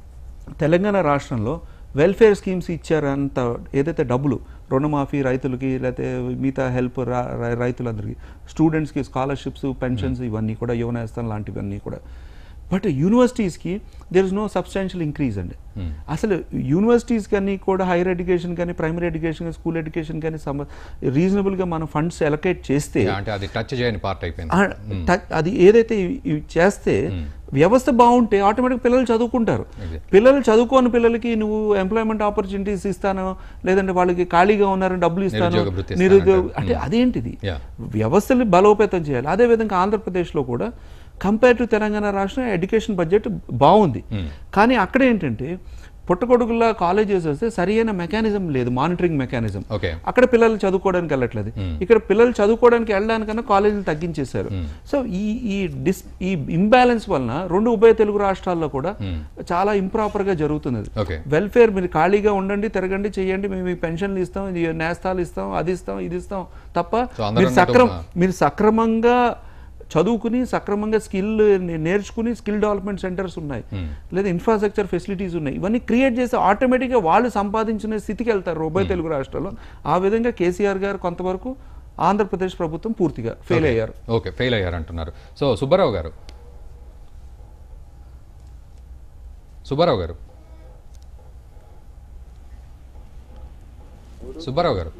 తెలంగాణ రాష్ట్రంలో వెల్ఫేర్ స్కీమ్స్ ఇచ్చారంత ఏదైతే డబ్బులు రుణమాఫీ రైతులకి లేకపోతే మిగతా హెల్ప్ రా- రా- రైతులందరికీ స్టూడెంట్స్కి స్కాలర్షిప్స్ పెన్షన్స్ ఇవన్నీ కూడా యువనేస్తం లాంటివన్నీ కూడా బట్ యూనివర్సిటీస్కి there is no substantial increase అండి అసలు యూనివర్సిటీస్ కానీ కూడా హైయర్ ఎడ్యుకేషన్ కానీ ప్రైమరీ ఎడ్యుకేషన్ కానీ స్కూల్ ఎడ్యుకేషన్ కానీ సమ రీజనబుల్గా మనం ఫండ్స్ ఎలకేట్ చేస్తే Yeah, అంటే అది టచ్ చేయని పార్ట్ అయిపోయింది ఆ, ట- అది ఏదైతే ఇవి- ఇవి చేస్తే వ్యవస్థ బాగుంటే ఆటోమేటిక్ పిల్లలు చదువుకుంటారు పిల్లలు చదువుకోని పిల్లలకి నువ్వు ఎంప్లాయ్మెంట్ ఆపర్చునిటీస్ ఇస్తాను లేదంటే వాళ్ళకి ఖాళీగా ఉన్నారని డబ్బులు ఇస్తాను నిరుద్యోగ భృతి ఇస్తాను నిరుద్యోగ అంటారు. అంటే అదేంటిది Yeah. వ్యవస్థని బలోపేతం చేయాలి అదేవిధంగా ఆంధ్రప్రదేశ్లో కూడా కంపేర్ టు తెలంగాణ రాష్ట్రం ఎడ్యుకేషన్ బడ్జెట్ బాగుంది కానీ అక్కడ ఏంటంటే పుట్టగొడుగుల కాలేజెస్ వస్తే సరైన మెకానిజం లేదు మానిటరింగ్ మెకానిజం ఓకే అక్కడ పిల్లలు చదువుకోవడానికి వెళ్ళట్లేదు ఇక్కడ పిల్లలు చదువుకోవడానికి వెళ్ళడానికన్నా కాలేజీలు తగ్గించేశారు సో ఈ ఈ డిస్ ఈ ఇంబ్యాలెన్స్ వలన రెండు ఉభయ తెలుగు రాష్ట్రాల్లో కూడా చాలా ఇంప్రాపర్ గా జరుగుతున్నది ఓకే వెల్ఫేర్ మీరు ఖాళీగా ఉండండి తిరగండి చేయండి మేము ఈ పెన్షన్లు ఇస్తాం ఇది నేస్తాలు ఇస్తాం అది ఇస్తాం ఇది ఇస్తాం తప్ప So అందరూ మీరు సక్రమ అన్నట్టు, మీరు సక్రమంగా చదువుకుని సక్రమంగా స్కిల్ నేర్చుకుని స్కిల్ డెవలప్మెంట్ సెంటర్స్ ఉన్నాయి లేదా ఇన్ఫ్రాస్ట్రక్చర్ ఫెసిలిటీస్ ఉన్నాయి ఇవన్నీ క్రియేట్ చేస్తే ఆటోమేటిక్గా వాళ్ళు సంపాదించిన స్థితికి వెళ్తారు ఉభయ తెలుగు రాష్ట్రాల్లో ఆ విధంగా కేసీఆర్ గారు కొంతవరకు ఆంధ్రప్రదేశ్ ప్రభుత్వం పూర్తిగా ఫెయిల్ అయ్యారు ఓకే ఫెయిల్ అయ్యారు అంటున్నారు సో సుబ్బారావు గారు సుబ్బారావు గారు సుబ్బారావు గారు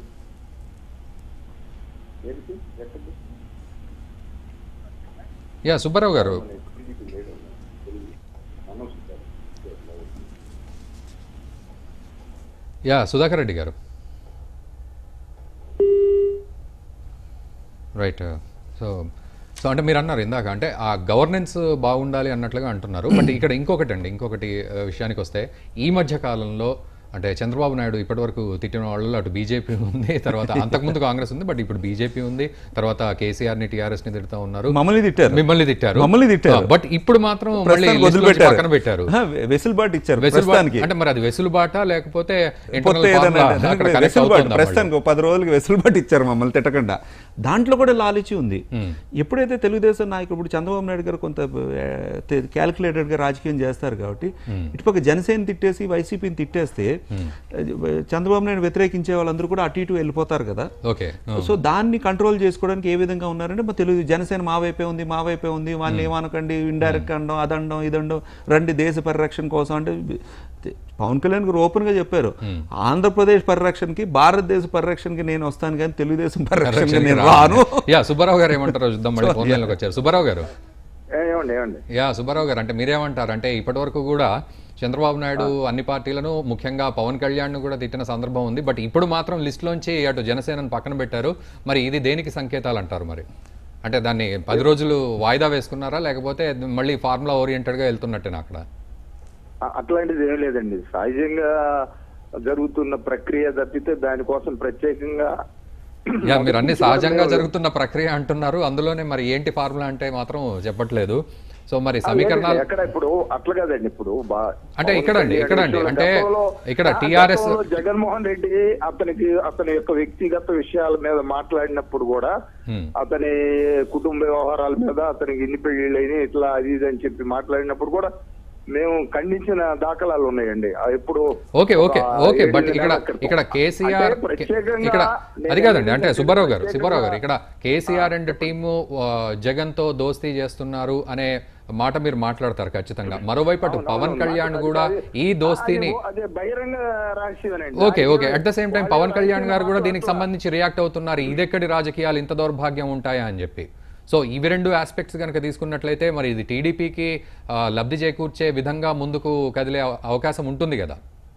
యా సుబ్బారావు గారు యా సుధాకర్ రెడ్డి గారు రైట్ సో సో అంటే మీరు అన్నారు ఇందాక అంటే ఆ గవర్నెన్స్ బాగుండాలి అన్నట్లుగా అంటున్నారు బట్ ఇక్కడ ఇంకొకటి అండి ఇంకొకటి ఆ, విషయానికి వస్తే ఈ మధ్య కాలంలో అంటే చంద్రబాబు నాయుడు ఇప్పటివరకు తిట్టిన వాళ్ళు అటు బీజేపీ ఉంది తర్వాత అంతకుముందు కాంగ్రెస్ ఉంది బట్ ఇప్పుడు బీజేపీ ఉంది తర్వాత కేసీఆర్ ని టీఆర్ఎస్ ని తిడుతూ ఉన్నారు మమ్మల్ని తిట్టారు మిమ్మల్ని తిట్టారు మమ్మల్ని తిట్టారు. బట్ ఇప్పుడు మాత్రం మళ్ళీ ప్రస్తుతానికి list లోంచి వదిలిపెట్టారు పక్కన పెట్టారు ఆహా, వెసులుబాటు ఇచ్చారు వెసులుబాటు ప్రస్తుతానికి అంటే మరి అది వెసులుబాట లేకపోతే internal కొత్త ఏదైనా formula అక్కడ అంటే connect వెసులుబాటు అవుతుందా ప్రస్తుతానికి ఒక పది రోజులకి వెసులుబాటు ఇచ్చారు మమ్మల్ని తిట్టకుండా దాంట్లో కూడా లాలిచి ఉంది ఎప్పుడైతే తెలుగుదేశం నాయకుడు ఇప్పుడు చంద్రబాబు నాయుడు గారు కొంత క్యాలిక్యులేటెడ్ గా రాజకీయం చేస్తారు కాబట్టి ఇటుపక్క జనసేన తిట్టేసి వైసీపీని తిట్టేస్తే చంద్రబాబు నాయుడు వ్యతిరేకించే వాళ్ళందరూ కూడా అటు ఇటు వెళ్ళిపోతారు కదా ఓకే సో దాన్ని కంట్రోల్ చేసుకోవడానికి ఏ విధంగా ఉన్నారంటే మా తెలుగు జనసేన మా వైపే ఉంది మా వైపే ఉంది వాళ్ళని ఏమనకండి ఇండైరెక్ట్ అనడం అదండం ఇదండం రండి దేశ పరిరక్షణ కోసం అంటే పవన్ కళ్యాణ్ గారు ఓపెన్ గా చెప్పారు ఆంధ్రప్రదేశ్ పరిరక్షణకి భారతదేశ పరిరక్షణకి నేను వస్తాను కానీ తెలుగుదేశం పరిరక్షణకి నేను రాను యా సుబ్బారావు గారు ఏమంటారో చూద్దాం మళ్ళీ ఫోన్ లైన్లోకి వచ్చారు సుబ్బారావు గారు ఏ- ఏమండి ఏమండి యా సుబ్బారావు గారు అంటే మీరేమంటారు అంటే ఇప్పటివరకు కూడా చంద్రబాబు నాయుడు అన్ని పార్టీలను ముఖ్యంగా పవన్ కళ్యాణ్ కూడా తిట్టిన సందర్భం ఉంది బట్ ఇప్పుడు మాత్రం లిస్టులోంచి అటు జనసేనను పక్కన పెట్టారు మరి ఇది దేనికి సంకేతాలు అంటారు మరి అంటే దాన్ని పది రోజులు వాయిదా వేసుకున్నారా లేకపోతే మళ్ళీ ఫార్ములా ఓరియంటెడ్గా వెళ్తున్నట్టేనా అక్కడ అ- అట్లాంటిది ఏం లేదండి సహజంగా జరుగుతున్న ప్రక్రియ తప్పితే దానికోసం ప్రత్యేకంగా యా మీరు అన్ని సహజంగా జరుగుతున్న ప్రక్రియ అంటున్నారు అందులోనే మరి ఏంటి ఫార్ములా అంటే మాత్రం చెప్పట్లేదు సో మరి సమీకరణాలు ఎక్కడ ఇప్పుడు అట్లా కదండి ఇప్పుడు బా- అంటే ఇక్కడ అండి, ఇక్కడ అండి. గతంలో- అంటే ఇక్కడ ఆ TRS గతంలో జగన్మోహన్ రెడ్డి అతనికి అతని యొక్క వ్యక్తిగత విషయాల మీద మాట్లాడినప్పుడు కూడా Hmm. అతని కుటుంబ వ్యవహారాల మీద అతనికి ఇన్ని పెళ్లిళ్ళని ఇట్లా అది ఇది అని చెప్పి మాట్లాడినప్పుడు కూడా మేము ఖండించిన దాఖలాలు ఉన్నాయండి ఆ ఎప్పుడు ఓకే ఓకే ఒక ఓకే బట్ ఏడెనిమిది ఇక్కడ నెలల క్రితం. ఇక్కడ కేసీఆర్ అంటే ప్రత్యేకంగా ఇక్కడ నేను అది కాదండి అంటే ఏంటంటే సుబ్బారావు గారు సుబ్బారావు గారు ప్రత్యేకంగా- ఇక్కడ కేసీఆర్ అండ్ టీము జగన్ తో దోస్తీ చేస్తున్నారు అనే మాట మీరు మాట్లాడతారు ఖచ్చితంగా మరోవైపు అటు పవన్ కళ్యాణ్ కూడా ఈ దోస్తీని అదే- అదే బహిరంగ రహస్యమేనండి okay okay at the same time Pawan Kalyan garu కూడా దీనికి సంబంధించి రియాక్ట్ అవుతున్నారు ఇదెక్కడి రాజకీయాలు ఇంత దౌర్భాగ్యం ఉంటాయా అని చెప్పి సో ఇవి రెండు ఆస్పెక్ట్స్ కనుక తీసుకున్నట్లయితే మరి ఇది టీడీపీకి లబ్ధి చేకూర్చే విధంగా ముందుకు కదిలే అవ- అవకాశం ఉంటుంది కదా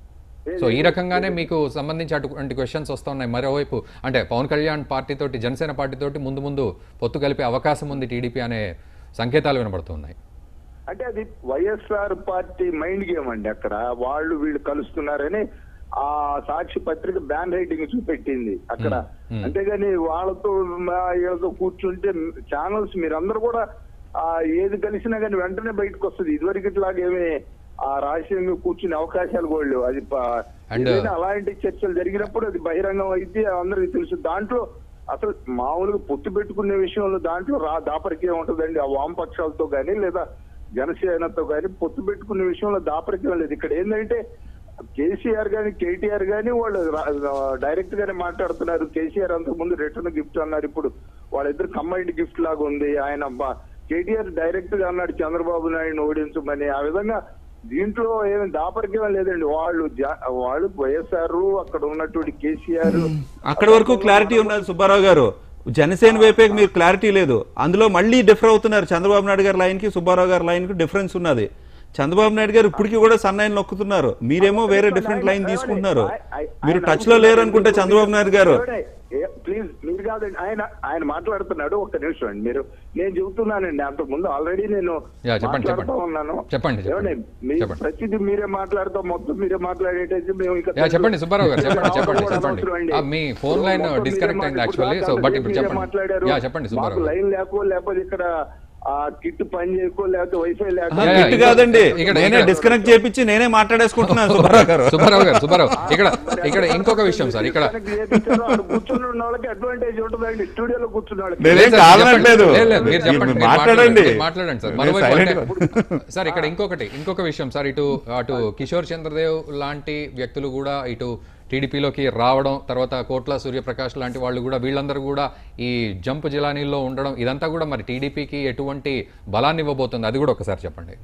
సో ఈ రకంగానే మీకు సంబంధించి అటువంటి క్వశ్చన్స్ వస్తున్నాయి మరోవైపు అంటే పవన్ కళ్యాణ్ పార్టీ తోటి జనసేన పార్టీ తోటి ముందు ముందు పొత్తు కలిపే అవకాశం ఉంది టీడీపీ అనే సంకేతాలు వినబడుతున్నాయి అంటే అది వైఎస్ఆర్ పార్టీ మైండ్ గేమ్ అండి అక్కడ వాళ్ళు వీళ్ళు కలుస్తున్నారని ఆ సాక్షి పత్రిక బ్యాన్ రైటింగ్ చూపెట్టింది అక్కడ అంతేగాని వాళ్ళతో మా వీళ్ళతో కూర్చుంటే ఛానల్స్ మీరందరూ కూడా ఆ ఏది కలిసినా కానీ వెంటనే బయటకు వస్తుంది ఇదివరకు ఇట్లాగేమి ఆ రహస్యంగా కూర్చునే అవకాశాలు కూడా లేవు అది ప- And- ఏదైనా అలాంటి చర్చలు జరిగినప్పుడు అది బహిరంగం అయితే అందరికీ తెలుసు దాంట్లో అసలు మామూలుగా పొత్తు పెట్టుకునే విషయంలో దాంట్లో రా దాపరికం ఉంటుందండి ఆ వామపక్షాలతో కానీ లేదా జనసేనతో కానీ పొత్తు పెట్టుకునే విషయంలో దాపరికం లేదు ఇక్కడ ఏంటంటే కేసీఆర్ గాని కేటీఆర్ గాని వాళ్ళు డైరెక్ట్ గానే మాట్లాడుతున్నారు కేసీఆర్ అంతకు ముందు రిటర్న్ గిఫ్ట్ అన్నారు ఇప్పుడు వాళ్ళిద్దరు కంబైన్డ్ గిఫ్ట్ లాగా ఉంది ఆయన బ- కేటీఆర్ డైరెక్ట్ గా అన్నాడు చంద్రబాబు నాయుడు ఓడించమని ఆ విధంగా దీంట్లో ఏమి దాపరికం లేదండి వాళ్ళు జా- వాళ్ళు వైఎస్ఆర్ అక్కడ ఉన్నటువంటి కేసీఆర్ అక్కడ వరకు క్లారిటీ ఉన్నది సుబ్బారావు గారు జనసేన వైపే మీరు క్లారిటీ లేదు అందులో మళ్ళీ డిఫర్ అవుతున్నారు చంద్రబాబు నాయుడు గారి లైన్ కి సుబ్బారావు గారి లైన్ కి డిఫరెన్స్ ఉన్నది చంద్రబాబు నాయుడు గారు ఇప్పటికీ కూడా సన్నాయిని నొక్కుతున్నారు మీరేమో వేరే డిఫరెంట్ లైన్ తీసుకుంటున్నారు మీరు టచ్ లో లేరు అనుకుంటే చంద్రబాబు నాయుడు గారు ప్లీజ్ మీరు కాదండి ఆయన ఆయన మాట్లాడుతున్నాడు ఒక్క నిమిషం అండి మీరు నేను చెబుతున్నానండి అంతకు ముందు ఆల్రెడీ నేను యా, చెప్పండి, మాట్లాడుతూ చెప్పండి. ఉన్నాను చెప్పండి, చెప్పండి. ఏమండి, మీ చెప్పండి. ప్రతిదీ మీరే మాట్లాడతాం మొత్తం మీరే మాట్లాడేటైతే మేము ఇంకా యా చెప్పండి సుబ్బారావు గారు చెప్పండి రావడం చెప్పండి కూడా చెప్పండి అనవసరం అండి. ఆ, మీ ఫోన్ లైన్ మొత్తం మీరే డిస్కనెక్ట్ అయింది మాట్లాడారు. యాక్చువల్లీ సో బట్ ఇప్పుడు మీరే చెప్పండి మాట్లాడారు. యా చెప్పండి సుబ్బారావు మాకు గారు లైన్ లేకో లేకపోతే ఇక్కడ ఆ కిట్ పని చేయకో లేకపోతే వైఫై లేక యా, యా, గిట్ ఇక్కడ- కాదండి ఇక్కడ- నేనే ఇక్కడ- డిస్కనెక్ట్ చేపించి నేనే మాట్లాడేసుకుంటున్నాను సుబ్బారావు గారు సుబ్బారావు గారు సుబ్బారావు ఇక్కడ ఇక్కడ ఇంకొక విషయం సార్ ఇక్కడ కూర్చుని ఉన్న వాళ్ళకి అడ్వాంటేజ్ ఉంటుందండి స్టూడియోలో కూర్చున్న వాళ్ళకి నేనేం లేదు సార్, కాదనట్లేదు. లేదు, లేదు, మీరు చెప్పండి మీరు మీరు మాట్లాడండి. మీరు మాట్లాడండి సార్ నేను మరోవైపు silent అంటే- సార్ ఇక్కడ ఇంకొకటి ఇంకొక విషయం సార్ ఇటు అటు కిషోర్ చంద్రదేవ్ లాంటి వ్యక్తులు కూడా ఇటు టీడీపీలోకి రావడం తర్వాత కోట్ల సూర్యప్రకాష్ లాంటి వాళ్ళు కూడా వీళ్ళందరూ కూడా ఈ జంప్ జిలానీలో ఉండడం ఇదంతా కూడా మరి టీడీపీకి ఎటువంటి బలాన్ని ఇవ్వబోతుంది అది కూడా ఒకసారి చెప్పండి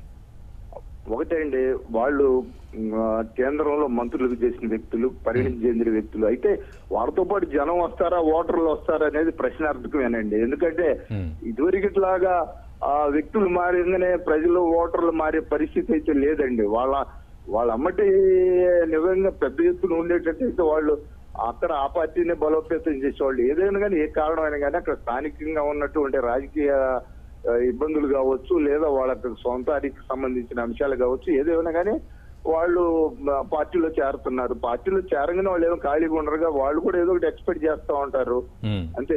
ఒకటే అండి వాళ్ళు మ్, ఆ, కేంద్రంలో మంత్రులకు చేసిన వ్యక్తులు పరిణితి చెందిన వ్యక్తులు అయితే వాళ్ళతో పాటు జనం వస్తారా ఓటర్లు వస్తారా అనేది ప్రశ్నార్థకమేనండి ఎందుకంటే ఇదివరకట్లాగా ఆ వ్యక్తులు మారిందనే ప్రజలు ఓటర్లు మారే పరిస్థితి అయితే లేదండి వాళ్ళ వాళ్ళ అమ్మటి నిజంగా పెద్ద ఎత్తున ఉండేటట్టయితే వాళ్ళు అక్కడ ఆ పార్టీని బలోపేతం చేసేవాళ్ళు ఏదైనా కానీ ఏ కారణమైనా కానీ అక్కడ స్థానికంగా ఉన్నటువంటి రాజకీయ ఆ, ఇబ్బందులు కావచ్చు లేదా వాళ్ళకి సొంతానికి సంబంధించిన అంశాలు కావచ్చు ఏదేమైనా కానీ వాళ్ళు మ, పార్టీలో చేరుతున్నారు పార్టీలో చేరగానే వాళ్ళు ఏమో ఖాళీగా ఉండరుగా వాళ్ళు కూడా ఏదో ఒకటి ఎక్స్పెక్ట్ చేస్తా ఉంటారు మ్మ్. అంతే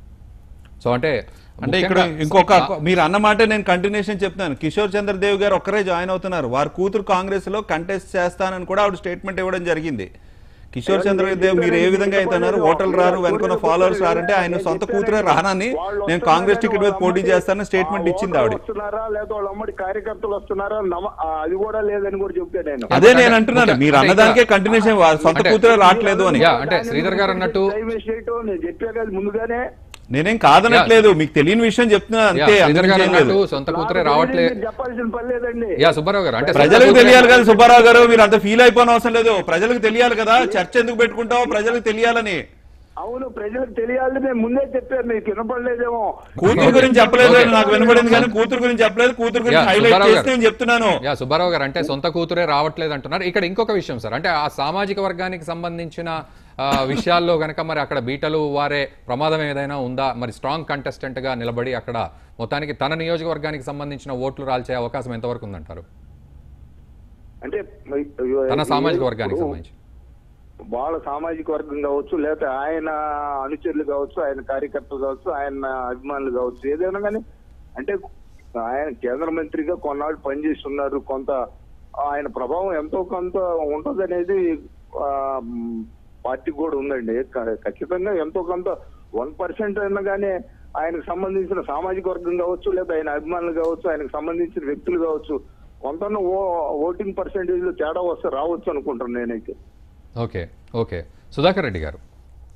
సో అంటే అంటే ఇక్కడ ముఖ్యంగా- ఇంకొక మీరు అన్నమాట నేను కంటిన్యూషన్ చెప్తాను కిషోర్ చంద్రదేవ్ గారు ఒక్కరే జాయిన్ అవుతున్నారు వారి కూతురు కాంగ్రెస్ లో కంటెస్ట్ చేస్తానని కూడా ఆవిడ స్టేట్మెంట్ ఇవ్వడం జరిగింది కిషోర్ చంద్ర దేవ్ మీరు ఏ విధంగా అయితే అన్నారు ఓటర్లు రారు వెనుకున్న ఫాలోవర్స్ రారంటే ఆయన సొంత కూతురే రానని నేను కాంగ్రెస్ టికెట్ మీద పోటీ చేస్తానని స్టేట్మెంట్ ఇచ్చింది ఆవిడ వస్తున్నారా లేదా వాళ్ళ అమ్మడి కార్యకర్తలు వస్తున్నారా నమ్మ- ఆ, అది కూడా లేదని కూడా చెప్తే నేను అదే నేను అంటున్నాను మీరు అన్నదానికే కంటిన్యూషన్ సొంత అంటే- కూతురే రావట్లేదు అని యా, అంటే శ్రీధర్ గారు అన్నట్టు టైం వేస్ట్ చేయటం నేను చెప్పా కదా ముందుగానే నేనేం కాదనట్లేదు మీకు తెలియని విషయం చెప్తున్నా యా, అంతే శ్రీధర్ అందుకని గారు ఏం లేదు అన్నట్టు సొంత కూతురే నాకు రావట్లే తెలియదు, చెప్పాల్సిన పని లేదండి యా సుబ్బారావు గారు అంటే సొంత ప్రజలకు కూతురే- తెలియాలి కదా సుబ్బారావు గారు మీరు అంత ఫీల్ అయిపోయిన అవసరం లేదు ప్రజలకు తెలియాలి కదా చర్చ ఎందుకు పెట్టుకుంటావు ప్రజలకు తెలియాలని అవును ప్రజలకు తెలియాలని నేను ముందే చెప్పాను మీకు వినపడలేదేమో కూతురు గురించి చెప్పలేదు ఓకే. నాకు వినపడింది కానీ కూతురు గురించి చెప్పలేదు కూతురు గురించి యా, హైలైట్ సుబ్బారావు చేసి గారు. నేను చెప్తున్నాను యా సుబ్బారావు గారు అంటే సొంత కూతురే రావట్లేదు అంటున్నారు ఇక్కడ ఇంకొక విషయం సార్ అంటే ఆ సామాజిక వర్గానికి సంబంధించిన ఆ, విషయాల్లో గనక మరి అక్కడ బీటలు వారే ప్రమాదం ఏదైనా ఉందా మరి స్ట్రాంగ్ కంటెస్టెంట్ గా నిలబడి అక్కడ మొత్తానికి తన నియోజకవర్గానికి సంబంధించిన ఓట్లు రాల్చే అవకాశం ఎంతవరకు ఉందంటారు అంటే తన సామాజిక ఇప్పుడు వర్గానికి సంబంధించి వాళ్ళ సామాజిక వర్గం కావచ్చు లేకపోతే ఆయన అనుచరులు కావచ్చు ఆయన కార్యకర్తలు కావచ్చు ఆయన అభిమానులు కావచ్చు ఏదైనా కానీ అంటే ఆయన కేంద్ర మంత్రిగా కొన్నాళ్ళు పనిచేసి ఉన్నారు కొంత ఆయన ప్రభావం ఎంతో కొంత ఉంటదనేది ఆ, మ్, పార్టీకి కూడా ఉందండి క- ఖచ్చితంగా ఎంతో కొంత వన్ పర్సెంట్ అయినా కానీ ఆయనకు సంబంధించిన సామాజిక వర్గం కావచ్చు లేదా ఆయన అభిమానులు కావచ్చు ఆయనకు సంబంధించిన వ్యక్తులు కావచ్చు కొంత ఓ ఓటింగ్ పర్సెంటేజ్ లో తేడా వస్తే రావచ్చు అనుకుంటాను నేనైతే ఓకే ఓకే సుధాకర్ రెడ్డి గారు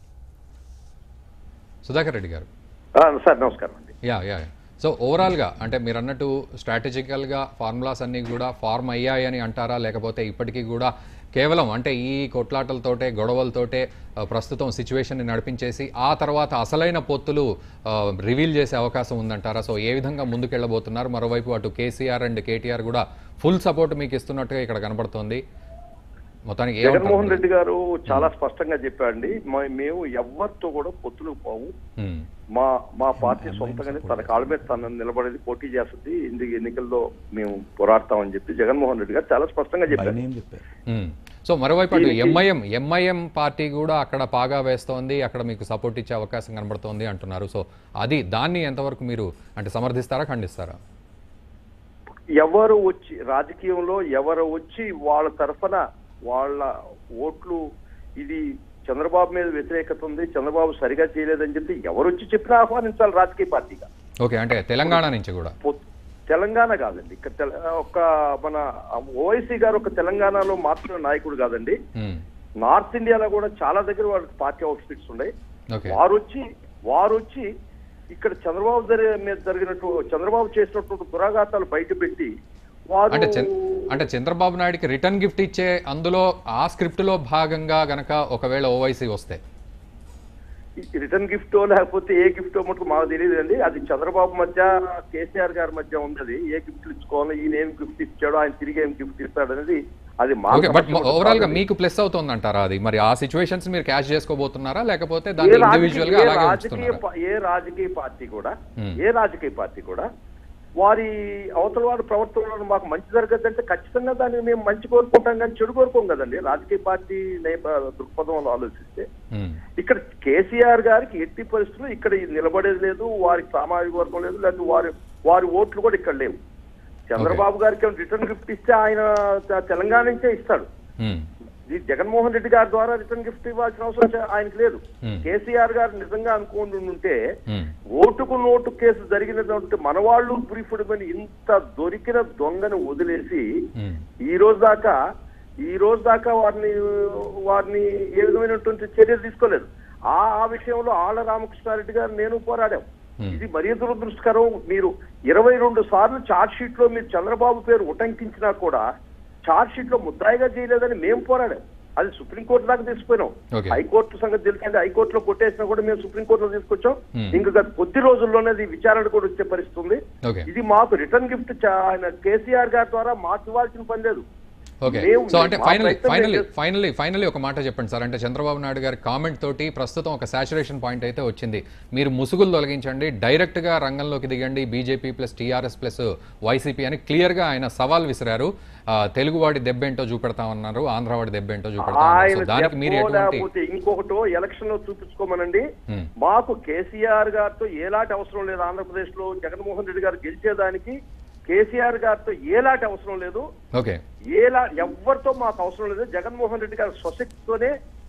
సుధాకర్ రెడ్డి గారు సార్ నమస్కారం అండి యా యా యా. సో ఓవరాల్గా అంటే మీరు అన్నట్టు స్ట్రాటజికల్గా ఫార్ములాస్ అన్నీ కూడా ఫార్మ్ అయ్యాయని అంటారా లేకపోతే ఇప్పటికీ కూడా కేవలం అంటే ఈ కొట్లాటలతోటే గొడవలతోటే ఆ, ప్రస్తుతం సిచ్యువేషన్ని నడిపించేసి ఆ తర్వాత అసలైన పొత్తులు రివీల్ చేసే అవకాశం ఉందంటారా సో ఏ విధంగా ముందుకెళ్ళబోతున్నారు మరోవైపు అటు కేసీఆర్ అండ్ కేటీఆర్ కూడా ఫుల్ సపోర్ట్ మీకు ఇస్తున్నట్టుగా ఇక్కడ కనబడుతోంది మొత్తానికి ఏమంటారు జగన్మోహన్ మీరు? రెడ్డి గారు చాలా స్పష్టంగా చెప్పారండి మ- మేము ఎవరితో కూడా పొత్తులు పోవు ఉమ్, మా మా పార్టీ సొంతంగానే తన కాళ్ళ మీద తన నిలబడేది పోటీ చేస్తుంది ఇందుకు ఎన్నికల్లో మేము పోరాడతామని చెప్పి జగన్మోహన్ రెడ్డి గారు చాలా స్పష్టంగా చెప్పారు ఆయన ఏం చెప్పారు ఉమ్. సో మరోవైపు అటు ఎంఐఎం ఎంఐఎం పార్టీ కూడా అక్కడ పాగా వేస్తోంది అక్కడ మీకు సపోర్ట్ ఇచ్చే అవకాశం కనబడుతోంది అంటున్నారు సో అది దాన్ని ఎంతవరకు మీరు అంటే సమర్థిస్తారా ఖండిస్తారా ఎవరు వచ్చి రాజకీయంలో ఎవరు వచ్చి వాళ్ళ తరఫున వాళ్ళ ఓట్లు ఇది చంద్రబాబు మీద వ్యతిరేకత ఉంది చంద్రబాబు సరిగా చేయలేదని చెప్పి ఎవరు వచ్చి చెప్పినా ఆహ్వానించాలి రాజకీయ పార్టీగా ఓకే అంటే తెలంగాణ నుంచి కూడా పొ- తెలంగాణ కాదండి ఇక్కడ తెల- ఒక మన ఓవైసీ గారు ఒక తెలంగాణలో మాత్రమే నాయకుడు కాదండి ఉమ్, నార్త్ ఇండియాలో కూడా చాలా దగ్గర వాళ్ళకి పార్టీ అవుట్ఫిట్స్ ఉన్నాయి ఓకే వారు వచ్చి వారు వచ్చి ఇక్కడ చంద్రబాబు జరి- మీద జరిగినట్టు చంద్రబాబు చేసినటువంటి దురాఘాతాలు బయట పెట్టి వారు అంటే చంద్ర- అంటే చంద్రబాబు నాయుడుకి రిటర్న్ గిఫ్ట్ ఇచ్చే అందులో ఆ స్క్రిప్ట్ లో భాగంగా గనక ఒకవేళ ఓవైసీ వస్తే రిటర్న్ గిఫ్టో లేకపోతే ఏ గిఫ్టో మటుకు మాకు తెలియదు అండి అది చంద్రబాబు మధ్య కేసీఆర్ గారి మధ్య ఉన్నది ఏ గిఫ్ట్లు ఇచ్చుకోవాలో ఈయన ఏం గిఫ్ట్ ఇచ్చాడో ఆయన తిరిగి ఏం గిఫ్ట్ ఇస్తాడు అనేది అది మా ఓకే బట్ సమస్య ఓవరాల్ గా కాదు. మీకు ప్లస్ అవుతుంది అంటారా అది మరి ఆ సిచ్యువేషన్స్ మీరు క్యాష్ చేసుకోబోతున్నారా లేకపోతే ఏ దాన్ని రాజకీయ- ఇండివిజువల్ గా ఏ అలాగే రాజకీయ ఉంచుతున్నారా పా- ఏ రాజకీయ పార్టీ కూడా Hmm. ఏ రాజకీయ పార్టీ కూడా వారి అవతల వారి ప్రవర్తనలో మాకు మంచి జరగదంటే ఖచ్చితంగా దాన్ని మేము మంచి కోరుకుంటాం కానీ చెడు కోరుకోం కదండి రాజకీయ పార్టీ నేప- దృక్పథంలో ఆలోచిస్తే ఉమ్, ఇక్కడ కేసీఆర్ గారికి ఎట్టి పరిస్థితుల్లో ఇక్కడ ఇది నిలబడేది లేదు వారికి సామాజిక వర్గం లేదు లేకపోతే వారి వారి ఓట్లు కూడా ఇక్కడ లేవు చంద్రబాబు గారికి రిటర్న్ గిఫ్ట్ ఇస్తే ఆయన త- తెలంగాణ నుంచే ఇస్తాడు ఉమ్, ఇది జగన్మోహన్ రెడ్డి గారి ద్వారా రిటర్న్ గిఫ్ట్ ఇవ్వాల్సిన అవసరం చ- ఆయనకి లేదు Hmm. కేసీఆర్ గారు నిజంగా అనుకోండి ఉంటే ఉమ్, ఓటుకు నోటు కేసు జరిగినటువంటి మనవాళ్ళు బ్రీఫ్డ్ పని ఇంత దొరికిన దొంగను వదిలేసి ఉమ్, ఈ రోజు దాకా ఈ రోజు దాకా వారిని వారిని ఏ విధమైనటువంటి చర్యలు తీసుకోలేదు ఆ ఆ విషయంలో ఆళ్ల రామకృష్ణారెడ్డి గారు నేను పోరాడాం Hmm. ఇది మరీ దురదృష్టకరం మీరు ఇరవై రెండు సార్లు చార్జ్ షీట్ లో మీరు చంద్రబాబు పేరు ఉటంకించినా కూడా చార్జ్ షీట్ లో ముద్దాయిగా చేయలేదని మేము పోరాడాం అది సుప్రీంకోర్టు దాకా తీసుకుపోయినాం Okay. హైకోర్టు సంగతి తెలిసింది హైకోర్టులో కొట్టేసినా కూడా మేము సుప్రీంకోర్టులో తీసుకొచ్చాం Hmm. ఇంకా గత కొద్ది రోజుల్లోనే అది విచారణ కూడా వచ్చే పరిస్థితి ఉంది ఓకే ఇది మాకు రిటర్న్ గిఫ్ట్ చా- ఆయన కేసీఆర్ గారి ద్వారా మాకు ఇవ్వాల్సిన పని లేదు ఓకే మేము- సో అంటే మా ఫైనలీ ప్రయత్నం ఫైనలీ చేస్తాం. ఫైనలీ ఫైనలీ ఒక మాట చెప్పండి సార్ అంటే చంద్రబాబు నాయుడు గారి కామెంట్ తోటి ప్రస్తుతం ఒక సాచురేషన్ పాయింట్ అయితే వచ్చింది మీరు ముసుగులు తొలగించండి డైరెక్ట్ గా రంగంలోకి దిగండి BJP plus TRS plus YCP అని క్లియర్ గా ఆయన సవాల్ విసిరారు ఆ, తెలుగువాడి దెబ్బేంటో చూపెడతామన్నారు ఆంధ్రవాడి దెబ్బేంటో చూపెడతామన్నారు ఆయన సో దానికి మీరు చెప్పో ఎటువంటి లేకపోతే ఇంకొకటో ఎలక్షన్ లో చూపించుకోమనండి Hmm. మాకు కేసీఆర్ గారితో ఏలాంటి అవసరం లేదు ఆంధ్రప్రదేశ్ లో జగన్మోహన్ రెడ్డి గారు గెలిచేదానికి కేసీఆర్ గారితో ఏలాంటి అవసరం లేదు ఓకే ఏలా ఎవరితో మాకు అవసరం లేదు జగన్మోహన్ రెడ్డి గారి స్వశక్తితోనే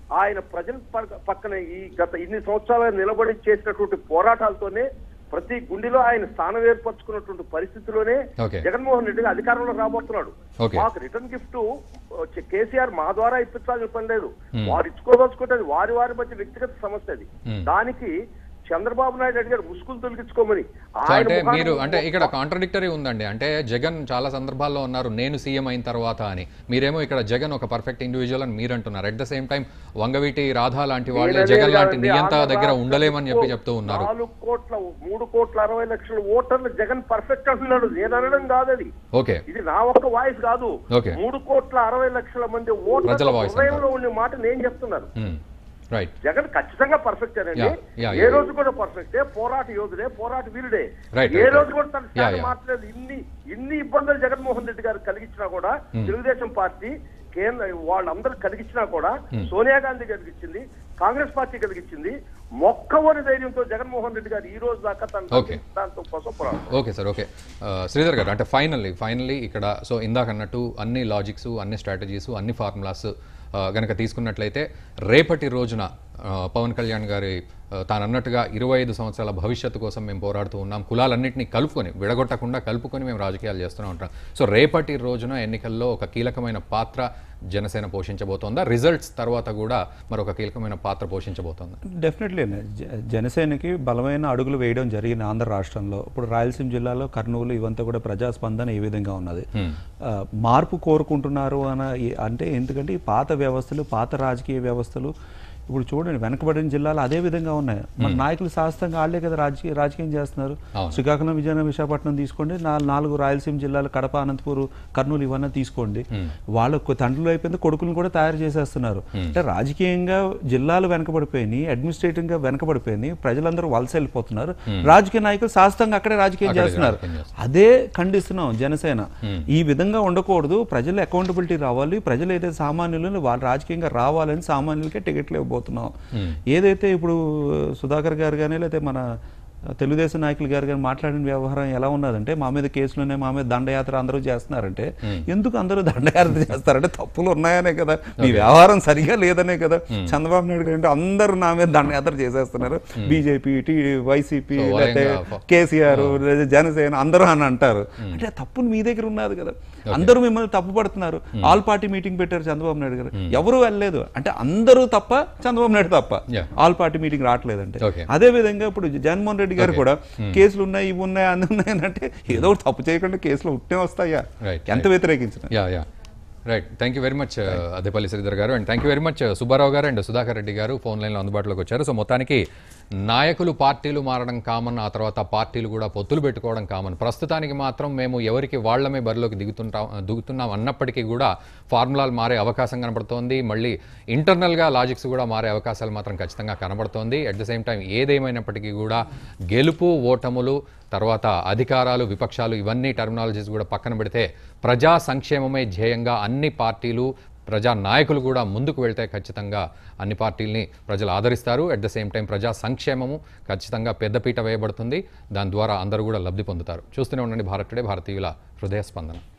ఆయన ప్రజల పక్క- పక్కన ఈ గత ఇన్ని సంవత్సరాలు నిలబడి చేసినటువంటి పోరాటాలతోనే ప్రతి గుండెలో ఆయన స్థానం ఏర్పరచుకున్నటువంటి పరిస్థితిలోనే Okay. జగన్మోహన్ రెడ్డి అధికారంలో రాబోతున్నాడు Okay. మాకు రిటర్న్ గిఫ్ట్ వచ్చే కేసీఆర్ మా ద్వారా ఇప్పించాల్సిన పని లేదు వారు ఇచ్చుకోదలుచుకుంటే వారి వారి మధ్య వ్యక్తిగత సమస్య అది Hmm. దానికి చంద్రబాబు నాయుడు అడిగారు ముసుగులు తొలగించుకోమని సో అంటే ముఖాన- మీరు అంటే ఇక్కడ కాంట్రడిక్టరీ ఉందండి అంటే జగన్ చాలా సందర్భాల్లో ఉన్నారు నేను సీఎం అయిన తర్వాత అని మీరేమో ఇక్కడ జగన్ ఒక పర్ఫెక్ట్ ఇండివిజువల్ అని మీరు అంటున్నారు at the same time Vangaveeti Radha లాంటి వాళ్ళే నేననేది జగన్ లాంటి కాదండి, నియంత ఆంధ్ర దగ్గర రాష్ట్రంలో ఉండలేమని చెప్పి చెప్తూ ఉన్నారు నాలుగు కోట్ల మూడు కోట్ల అరవై లక్షల ఓటర్లు జగన్ పర్ఫెక్ట్ అంటున్నాడు నేను అనడం కాదు అది ఓకే ఇది నా ఒక్క వాయిస్ కాదు Okay. మూడు కోట్ల అరవై లక్షల మంది ప్రజల ఓటర్ల voice హృదయంలో ఉండే మాట నేను చెప్తున్నాను రైట్ జగన్ ఖచ్చితంగా పర్ఫెక్ట్ అనండి Yeah, yeah, ఏ yeah. రోజు కూడా పర్ఫెక్టే పోరాట యోధుడే పోరాట వీరుడే Right, ఏ right, రోజు right. కూడా తన Yeah, స్థానం yeah. మార్చలేదు ఇన్ని ఇన్ని ఇబ్బందులు జగన్మోహన్ రెడ్డి గారు కలిగించినా కూడా తెలుగుదేశం పార్టీ కేంద్ర వాళ్ళందరూ కలిగించినా కూడా సోనియా గాంధీ కలిగించింది కాంగ్రెస్ పార్టీ కలిగించింది మొక్కవని ధైర్యంతో జగన్మోహన్ రెడ్డి గారు ఈ రోజు దాకా తన Okay. దాంతో కోసం పోరాడు ఓకే సార్ ఓకే ఆ, శ్రీధర్ గారు అంటే ఫైనల్లీ ఫైనల్లీ ఇక్కడ సో ఇందాక అన్నట్టు అన్ని లాజిక్స్ అన్ని స్ట్రాటజీస్ అన్ని ఫార్ములాస్ గనక తీసుకున్నట్లయితే రేపటి రోజున ఆ, పవన్ కళ్యాణ్ గారి ఆ, తాను అన్నట్టుగా ఇరవై ఐదు సంవత్సరాల భవిష్యత్తు కోసం మేము పోరాడుతూ ఉన్నాం కులాలన్నింటినీ కలుపుకొని విడగొట్టకుండా కలుపుకొని మేము రాజకీయాలు చేస్తూనే ఉంటాం సో రేపటి రోజున ఎన్నికల్లో ఒక కీలకమైన పాత్ర జనసేన పోషించబోతోందా రిజల్ట్స్ తర్వాత కూడా మరొక కీలకమైన పాత్ర పోషించబోతోందా డెఫినెట్లీ జనసేనకి బలమైన అడుగులు వేయడం జరిగింది ఆంధ్ర రాష్ట్రంలో ఇప్పుడు రాయలసీమ జిల్లాలో కర్నూలు ఇవంతా కూడా ప్రజాస్పందన ఈ విధంగా ఉన్నది ఆ, మార్పు కోరుకుంటున్నారు అన అంటే ఎందుకంటే ఈ పాత వ్యవస్థలు పాత రాజకీయ వ్యవస్థలు ఇప్పుడు చూడండి వెనకబడిన జిల్లాలు అదే విధంగా ఉన్నాయి మన నాయకులు శాస్త్రంగా వాళ్ళే కదా రాజకీయ రాజకీయం చేస్తున్నారు అవును. శ్రీకాకుళం విజయనగరం విశాఖపట్నం తీసుకోండి నా- నాలుగు రాయలసీమ జిల్లాలు కడప అనంతపూర్ కర్నూలు ఇవన్నీ తీసుకోండి వాళ్ళ తండ్రులు అయిపోయింది కొడుకులను కూడా తయారు చేసేస్తున్నారు అంటే రాజకీయంగా జిల్లాలు వెనకబడిపోయినాయి అడ్మినిస్ట్రేటివ్ గా వెనకబడిపోయినాయి ప్రజలందరూ వలస వెళ్ళిపోతున్నారు రాజకీయ నాయకులు శాస్త్రంగా అక్కడే రాజకీయం అక్కడే చేస్తున్నారు రాజకీయం అదే ఖండిస్తున్నాం జనసేన ఈ విధంగా ఉండకూడదు ప్రజలు అకౌంటబిలిటీ రావాలి ప్రజలు ఏదైతే సామాన్యులు వాళ్ళు రాజకీయంగా రావాలని సామాన్యులకే టికెట్లు ఇవ్వబోతున్నాం ఏదైతే ఇప్పుడు సుధాకర్ గారు కానీ లేకపోతే మన తెలుగుదేశం నాయకులు గారు కానీ మాట్లాడిన వ్యవహారం ఎలా ఉన్నదంటే మా మీద కేసులునే మా మీద దండయాత్ర అందరూ చేస్తున్నారంటే ఎందుకు అందరూ దండయాత్ర చేస్తారంటే తప్పులు ఉన్నాయనే కదా మీ వ్యవహారం సరిగా లేదనే కదా చంద్రబాబు నాయుడు గారు అంటే అందరూ నా మీద దండయాత్ర చేసేస్తున్నారు బీజేపీ టీ వైసీపీ So, లేకపోతే వరంగా- కేసీఆర్ లేదా జనసేన అందరూ అని అంటారు అంటే ఆ తప్పులు మీ దగ్గర ఉన్నది కదా అందరూ మిమ్మల్ని తప్పు పడుతున్నారు ఆల్ పార్టీ మీటింగ్ పెట్టారు చంద్రబాబు నాయుడు గారు ఎవరు వెళ్ళలేదు అంటే అందరూ తప్ప చంద్రబాబు నాయుడు తప్ప Yeah. ఆల్ పార్టీ మీటింగ్ రావట్లేదంటే Okay. అదే విధంగా ఇప్పుడు జగన్మోహన్ రెడ్డి గారు Okay. కూడా కేసులు ఉన్నాయి ఇవి ఉన్నాయి అన్ని ఉన్నాయి అని అంటే ఏదో ఒకటి తప్పు చేయకుండా కేసులు ఉంటే వస్తాయా Right, ఎంత right. వ్యతిరేకించిన yeah yeah right thank you very much Addepalli Sridhar garu and thank you very much Subbarao garu and Sudhakar Reddy గారు ఫోన్ లైన్లో అందుబాటులోకి వచ్చారు సో మొత్తానికి నాయకులు పార్టీలు మారడం కామన్ ఆ తర్వాత పార్టీలు కూడా పొత్తులు పెట్టుకోవడం కామన్ ప్రస్తుతానికి మాత్రం మేము ఎవరికి వాళ్ళమే బరిలోకి దిగుతుంటాం దిగుతున్నాం అన్నప్పటికీ కూడా ఫార్ములాలు మారే అవకాశం కనబడుతోంది మళ్ళీ ఇంటర్నల్గా లాజిక్స్ కూడా మారే అవకాశాలు మాత్రం ఖచ్చితంగా కనబడుతోంది అట్ ద సేమ్ టైం ఏదేమైనప్పటికీ కూడా గెలుపు ఓటములు తర్వాత అధికారాలు విపక్షాలు ఇవన్నీ టర్మినాలజీస్ కూడా పక్కన పెడితే ప్రజా సంక్షేమమే ధ్యేయంగా అన్ని పార్టీలు ప్రజా నాయకులు కూడా ముందుకు వెళ్తే ఖచ్చితంగా అన్ని పార్టీల్ని ప్రజలు ఆదరిస్తారు అట్ ద సేమ్ టైం ప్రజా సంక్షేమము ఖచ్చితంగా పెద్దపీట వేయబడుతుంది దాని ద్వారా అందరూ కూడా లబ్ధి పొందుతారు చూస్తూనే ఉండండి భారత్ టుడే భారతీయుల హృదయ స్పందన